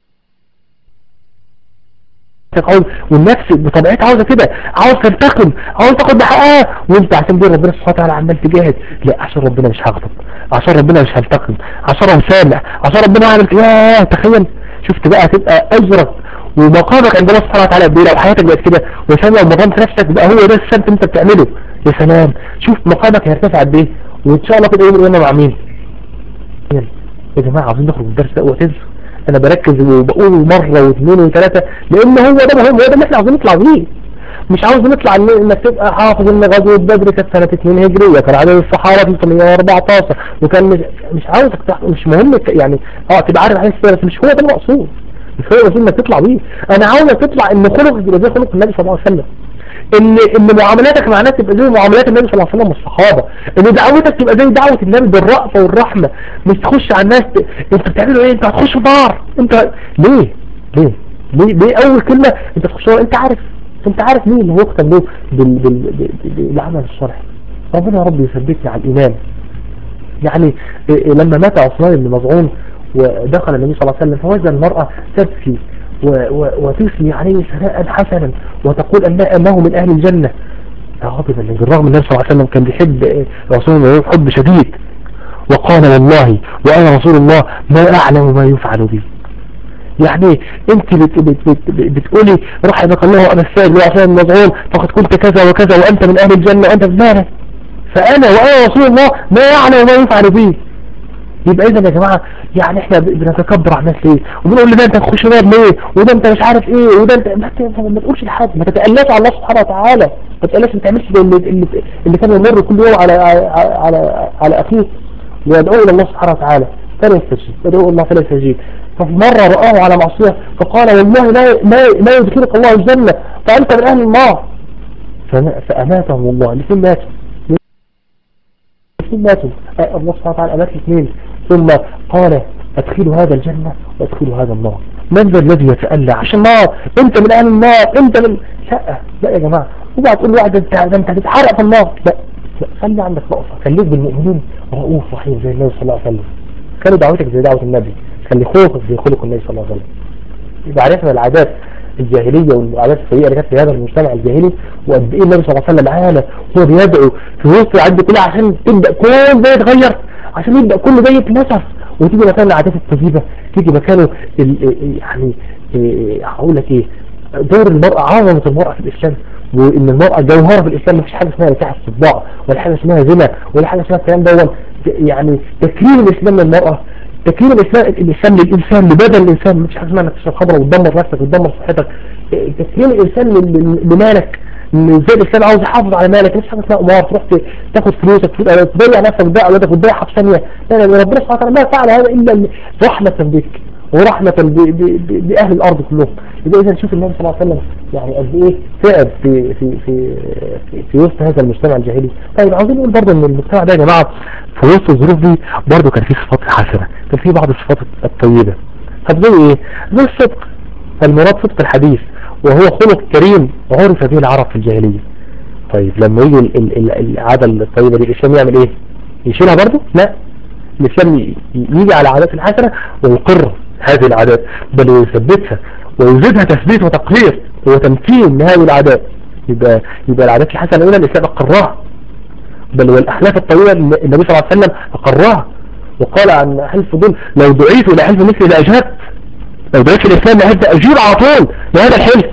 عاوز والنفس بطبيعتها عاوزه كده عاوز تنتقم عاوز تاخد بحقها وانت عشان دي ربنا سبحانه وتعالى عمال تجاهد لا عشان ربنا مش هغضب عشان ربنا مش هنتقم عشان انا سامع عشان ربنا عامل كده ياه تخيل شفت بقى تبقى اجرك ومقامك عند الله سبحانه وتعالى قد ايه لو حياتك بقت كده وسام لو مقامت نفسك بقى هو ده السبب انت بتعمله يا سلام شوف مقامك هيرتفع قد ايه وان شاء الله كده يوم القيامه مع مين يلا يا جماعه عاوزين نخرج من الدرس ده اوعى تنسوا انا بركز وبقول مرة واثنين وثلاثة لان هو ده مهم هو ده اللي احنا عاوزين نطلع بيه مش عاوز نطلع إن- انك تبقى حافظ ان غزوة بدر كانت سنة 2 هجرية كان عدد الصحابة 314 وكان مش, مش عاوزك تح- مش مهم ك- يعني اه تبقى عارف حديث السيرة بس مش هو ده المقصود مش هو المقصود انك تطلع بيه انا عاوزك تطلع ان خلقك يبقى زي خلق النبي صلى الله عليه وسلم ان ان معاملاتك مع الناس تبقى زي معاملات النبي صلى الله عليه وسلم والصحابه ان دعوتك تبقى زي دعوه النبي بالرأفه والرحمه مش تخش على الناس ت... انت بتعملوا ايه انت هتخش نار انت ليه ليه ليه ليه اول كلمه انت تخش نار انت عارف انت عارف مين اللي هيختم له بال... بال... بال... بالعمل الصالح ربنا يا رب يثبتني على الايمان يعني إيه إيه لما مات عثمان بن مظعون ودخل النبي صلى الله عليه وسلم فوجد المرأة تبكي و- و- وتثني عليه ثناء حسنا وتقول أن أنه من أهل الجنة غاضبا بالرغم النبي صلى الله عليه وسلم كان بيحب إيه، رسول الله حب شديد وقال والله وأنا رسول الله ما أعلم ما يفعل بي يعني انت بت بت بت بتقولي رحمك الله وانا السائل وعثمان بن مظعون فقد كنت كذا وكذا وانت من اهل الجنة وانت في مالك فانا وانا رسول الله ما يعلم ما يفعل بي يبقى اذا يا جماعة يعني احنا ب- بنتكبر على الناس ليه وبنقول لده انت تخش نار ليه وده انت مش عارف ايه وده انت ما, ت- ما تقولش لحد ما تتألاش على الله سبحانه وتعالى ما تتألاش ما تعملش زي اللي, اللي, اللي كان يمر كل يوم على على على, على اخيه ويدعو الى الله سبحانه وتعالى فلا يستجيب يدعو إلى الله فلا يستجيب ففي مرة رآه على معصية فقال والله لا لا لا يدخلك الله الجنة فأنت من أهل النار فما- فأماتهم الله الاثنين ماتوا الاثنين ماتوا آه، الله سبحانه وتعالى أمات الاثنين ثم قال ادخلوا هذا الجنة وادخلوا هذا النار من ذا الذي يتألى عشان النار انت من اهل النار انت من لا لا يا جماعة اوعى تقول لواحد انت ده انت هتتحرق في النار لا لا خلي عندك رأفة خليك بالمؤمنين رؤوف رحيم زي النبي صلى الله عليه وسلم خلي دعوتك زي دعوة النبي خلي خلقك زي خلق النبي صلى الله عليه وسلم يبقى عرفنا العادات الجاهلية والعادات السيئة اللي كانت في هذا المجتمع الجاهلي وقد ايه النبي صلى الله عليه وسلم عانى هو بيدعو في وسط العد كلها عشان تبدأ كل ده يتغير عشان يبدأ كل ده يتنسف وتيجي مكان العادات الطيبة تيجي مكانه ال- يعني إيه، هقول لك ايه دور المرأة عظمة المرأة في الإسلام وإن المرأة جوهرة في الإسلام مفيش حاجة اسمها نكاح الصباع ولا حاجة اسمها زنا ولا حاجة اسمها الكلام ده يعني تكريم الإسلام للمرأة تكريم الإسلام الإسلام للإنسان لبدن الإنسان مفيش حاجة اسمها انك تشرب خمرة وتدمر نفسك وتدمر صحتك إيه، تكريم الإنسان لل- لمالك إن ازاي الإنسان عاوز يحافظ على مالك مفيش حاجة اسمها قمار تروح ت- تاخد فلوسك تفوت- تضيع نفسك بقى ولا تاخد ضيعها في ثانية لا لا ربنا سبحانه وتعالى ما فعل هذا إلا رحمة بك ورحمة ب- ب- ب- بأهل الأرض كلهم يبقى إذا نشوف النبي صلى الله عليه وسلم يعني قد إيه تعب في في في في, في وسط هذا المجتمع الجاهلي طيب عاوزين نقول برضه إن المجتمع ده يا جماعة في وسط الظروف دي برضه كان فيه صفات حسنة كان فيه بعض الصفات الطيبة طب زي إيه؟ زي الصدق المراد صدق الحديث وهو خلق كريم عرف به العرب في الجاهلية طيب لما يجي ال- ال- ال- العادة الطيبة دي الإسلام يعمل إيه؟ يشيلها برضه؟ لا الإسلام ي- يجي على العادات الحسنة ويقر هذه العادات بل ويثبتها ويزيدها تثبيت وتقرير وتمكين لهذه العادات يبقى يبقى العادات الحسنة الأولى الإسلام أقرها بل والأخلاق الطويلة النبي صلى الله عليه وسلم أقرها وقال عن حلف دول لو دعيت إلى حلف مثل لأجهبت لو دعيت الإسلام لأجهبت أجيب على طول لهذا الحلف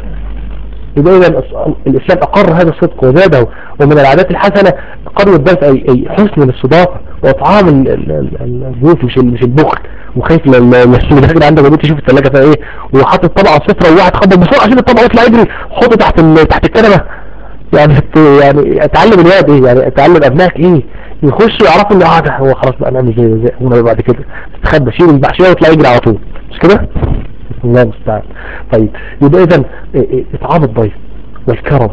يبقى إذا الإس- الإسلام أقر هذا الصدق وزاده ومن العادات الحسنة قروا الضيف أي, أي حسن الاستضافة وإطعام ال- ال- ال- الضيوف مش ال- مش البخل وخايف ل- ل- ل- اللي عندك بيت يشوف الثلاجة فيها ايه وحاطط طبقة صفرة وواحد خبط بسرعة عشان الطبقة يطلع يجري حطه تحت ال- تحت الكنبة يعني هت- يعني اتعلم الواد ايه يعني اتعلم ابنائك ايه يخشوا يعرفوا ان اه ده هو خلاص بقى نعمل زي زي هنا بعد كده تستخبى شيل المحشية ويطلع يجري على طول مش كده؟ بسم الله المستعان طيب يبقى اذا اطعام الضيف والكرم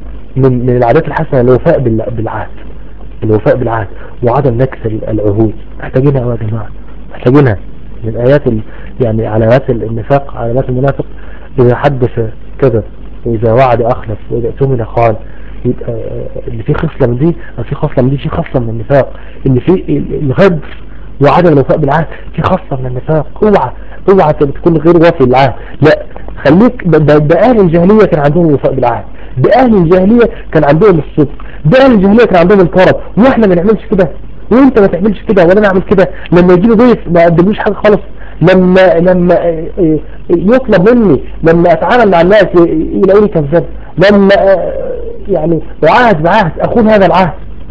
من من العادات الحسنة الوفاء بال- بالعهد الوفاء بالعهد وعدم نكسر العهود محتاجينها يا جماعة محتاجينها من آيات ال... يعني علامات النفاق علامات المنافق إذا حدث كذب وإذا وعد أخلف وإذا اؤتمن خان يبقى آه، اللي فيه خصلة من دي أو في خصلة من دي في خصلة من النفاق اللي فيه ال- الغدر وعدم الوفاء بالعهد في خصلة من النفاق اوعى اوعى تكون غير وافي بالعهد لا خليك ده, ده, ده أهل الجاهلية كان عندهم الوفاء بالعهد ده أهل الجاهلية كان عندهم الصدق ده أهل الجاهلية كان عندهم الكرم واحنا ما نعملش كده وانت ما تعملش كده ولا نعمل كده لما يجي له ضيف ما اقدملوش حاجة خالص لما لما آه، آه، يطلب مني لما اتعامل مع الناس ي- يلاقوني كذاب لما آه، يعني اعاهد بعهد اخون هذا العهد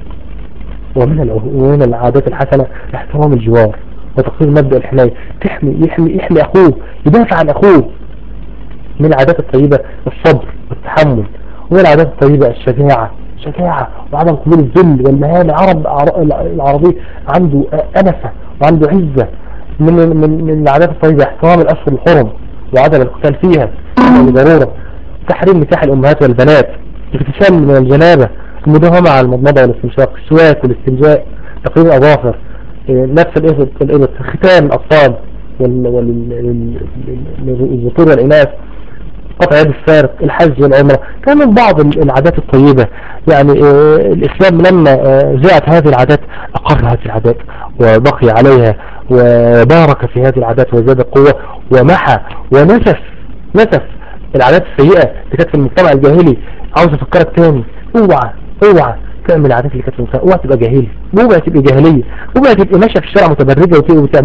ومن العه- ومن العادات الحسنة احترام الجوار وتقصير مبدأ الحماية تحمي يحمي يحمي اخوه يدافع عن اخوه من العادات الطيبة الصبر والتحمل والعادات الطيبة الشجاعة شجاعة وعدم قبول الذل والمهانة عرب العربي عنده أنفة وعنده عزة من من من العادات الطيبة احترام الأشهر الحرم وعدم القتال فيها بضرورة تحريم نكاح الأمهات والبنات الاغتسال من الجنابة المداومة على المضمضة والاستنشاق السواك والاستنجاء تقريب الأظافر نفس الإبط ختان الأطفال والذكور والإناث قطع يد السارق الحج والعمرة كان من بعض العادات الطيبة يعني آه، الإسلام لما آه، جاءت هذه العادات أقر هذه العادات وبقي عليها وبارك في هذه العادات وزاد قوة ومحى ونسف نسف العادات السيئة اللي كانت في المجتمع الجاهلي عاوز افكرك تاني اوعى اوعى تعمل العادات اللي كانت في المجتمع اوعى تبقى جاهلي اوعى تبقى جاهلية اوعى تبقى ماشية في الشارع متبرجة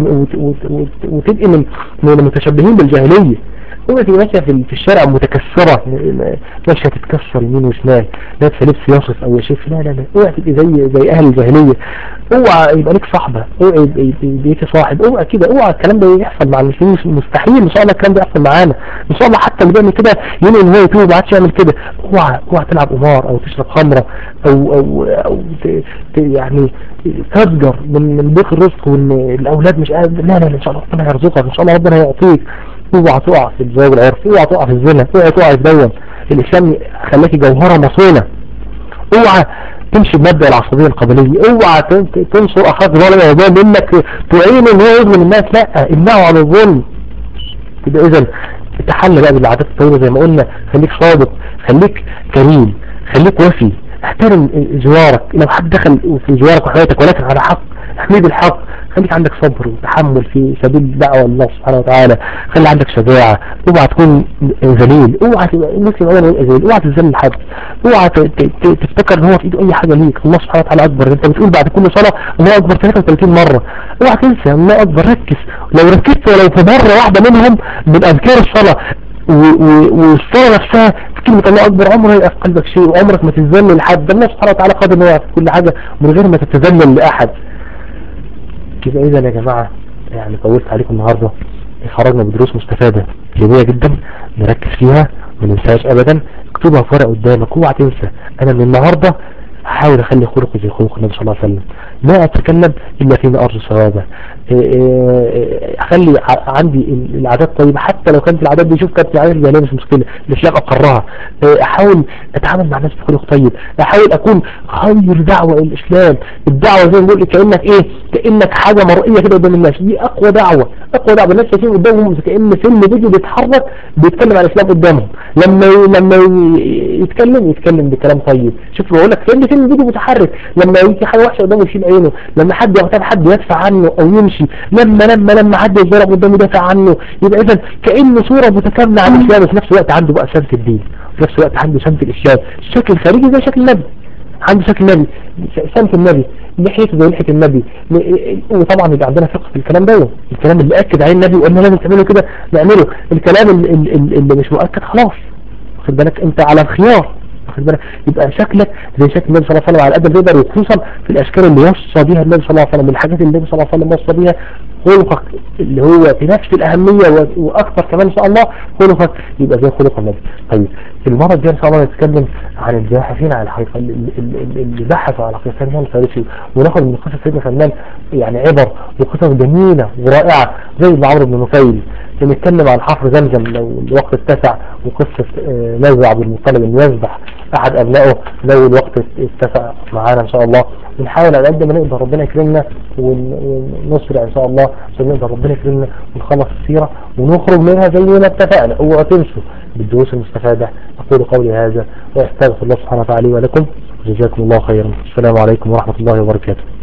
وتبقى من من المتشبهين بالجاهلية اوعى تبقى ماشية في الشارع متكسرة ماشية تتكسر يمين وشمال لابسة لبس يصف او يشف لا لا لا اوعى تبقى زي زي اهل الجاهلية اوعى يبقى لك صاحبة اوعى يبقى لك صاحب اوعى كده اوعى الكلام ده يحصل مع المسلمين مستحيل ان شاء الله الكلام ده يحصل معانا ان شاء الله حتى اللي بيعمل كده ينوي ان هو يتوب ما عادش يعمل كده اوعى اوعى تلعب قمار او تشرب خمرة او او او ت... ت... يعني تفجر من من ضيق الرزق وان الاولاد مش قادر لا لا ان شاء الله ربنا يرزقك ان شاء الله ربنا هيعطيك اوعى تقع في الزواج العرفي اوعى تقع في الزنا اوعى تقع في الدون الاسلام خلاكي جوهرة مصونة اوعى تمشي بمبدأ العصبية القبلية اوعى تنصر اخاك ظالم وظالم انك تعين ان هو يظلم الناس لا امنعه عن الظلم يبقى اذا تحل بقى بالعادات الطيبة زي ما قلنا خليك صادق خليك كريم خليك وفي احترم جوارك لو حد دخل في جوارك وحياتك ولكن على حق احمد الحق خليك عندك صبر وتحمل في سبيل دعوة الله سبحانه وتعالى خلي عندك شجاعة اوعى تكون ذليل اوعى تبقى المسلم اولا يبقى ذليل اوعى تذل حد اوعى تفتكر ان هو في ايده اي حاجة ليك الله سبحانه وتعالى اكبر انت بتقول بعد كل صلاة الله اكبر 33 مرة اوعى تنسى الله اكبر ركز لو ركزت ولو في مرة واحدة منهم من اذكار الصلاة والصلاة نفسها في كلمة الله أكبر عمره يبقى في قلبك شيء وعمرك ما تتذلل لحد الله سبحانه وتعالى قادر انه يعرف كل حاجة من غير ما تتذلل لأحد كده اذا يا جماعة يعني طولت عليكم النهاردة خرجنا بدروس مستفادة جميلة جدا نركز فيها ما ننساش ابدا اكتبها في ورق قدامك اوعى تنسى انا من النهاردة هحاول اخلي خلقي زي خلق النبي صلى الله عليه وسلم لا اتكلم الا فيما ارجو ثوابه اخلي عندي العادات طيبة حتى لو كانت العادات دي شوف كانت العادات الجاهلية مش مشكلة الاسلام اقرها احاول اتعامل مع الناس بخلق طيب احاول اكون خير دعوة الاسلام الدعوة زي ما بقول كأنك ايه كأنك حاجة مرئية كده قدام الناس دي اقوى دعوة اقوى دعوة الناس شايفين قدامهم كأن فيلم فيديو بيتحرك بيتكلم عن الاسلام قدامهم لما لما يتكلم يتكلم بكلام طيب شوف بقول لك فيلم فيلم فيديو متحرك لما يجي حاجة وحشة قدامه يشيل عينه لما حد يغتاب حد يدفع عنه او يمشي لما لما لما حد يتضرب قدامه يدافع عنه يبقى اذا كأنه صورة متكاملة عن الاسلام وفي نفس الوقت عنده بقى سمت الدين في نفس الوقت عنده سمت الاسلام الشكل الخارجي زي شكل النبي عنده شكل النبي سمت النبي لحيته زي لحية النبي وطبعا يبقى عندنا فقه في الكلام ده الكلام اللي اكد عليه النبي وقلنا لازم تعمله كده نعمله الكلام اللي, اللي مش مؤكد خلاص واخد بالك انت على الخيار واخد بالك يبقى شكلك زي شكل النبي صلى الله عليه وسلم على قد ما تقدر وخصوصا في الاشكال اللي وصى بيها النبي صلى الله عليه وسلم من الحاجات اللي النبي صلى الله عليه وسلم وصى بيها خلقك اللي هو بنفس الأهمية وأكثر كمان إن شاء الله خلقك يبقى زي خلق النبي طيب المرة الجاية إن شاء الله نتكلم عن الباحثين عن الحقيقة اللي بحثوا على الحقيقة سلمان الفارسي وناخد من قصة سيدنا سلمان يعني عبر وقصص جميلة ورائعة زي ابن عمرو بن نفيل بنتكلم عن حفر زمزم لو الوقت اتسع وقصة آه، نزع عبد المطلب انه يذبح احد ابنائه لو الوقت اتسع معانا ان شاء الله بنحاول على قد ما نقدر ربنا يكرمنا ونسرع ان شاء الله عشان نقدر ربنا يكرمنا ونخلص السيرة ونخرج منها زي ما اتفقنا اوعوا تنسوا بالدروس المستفادة اقول قولي هذا واستغفر الله سبحانه وتعالى ولكم جزاكم الله خيرا السلام عليكم ورحمة الله وبركاته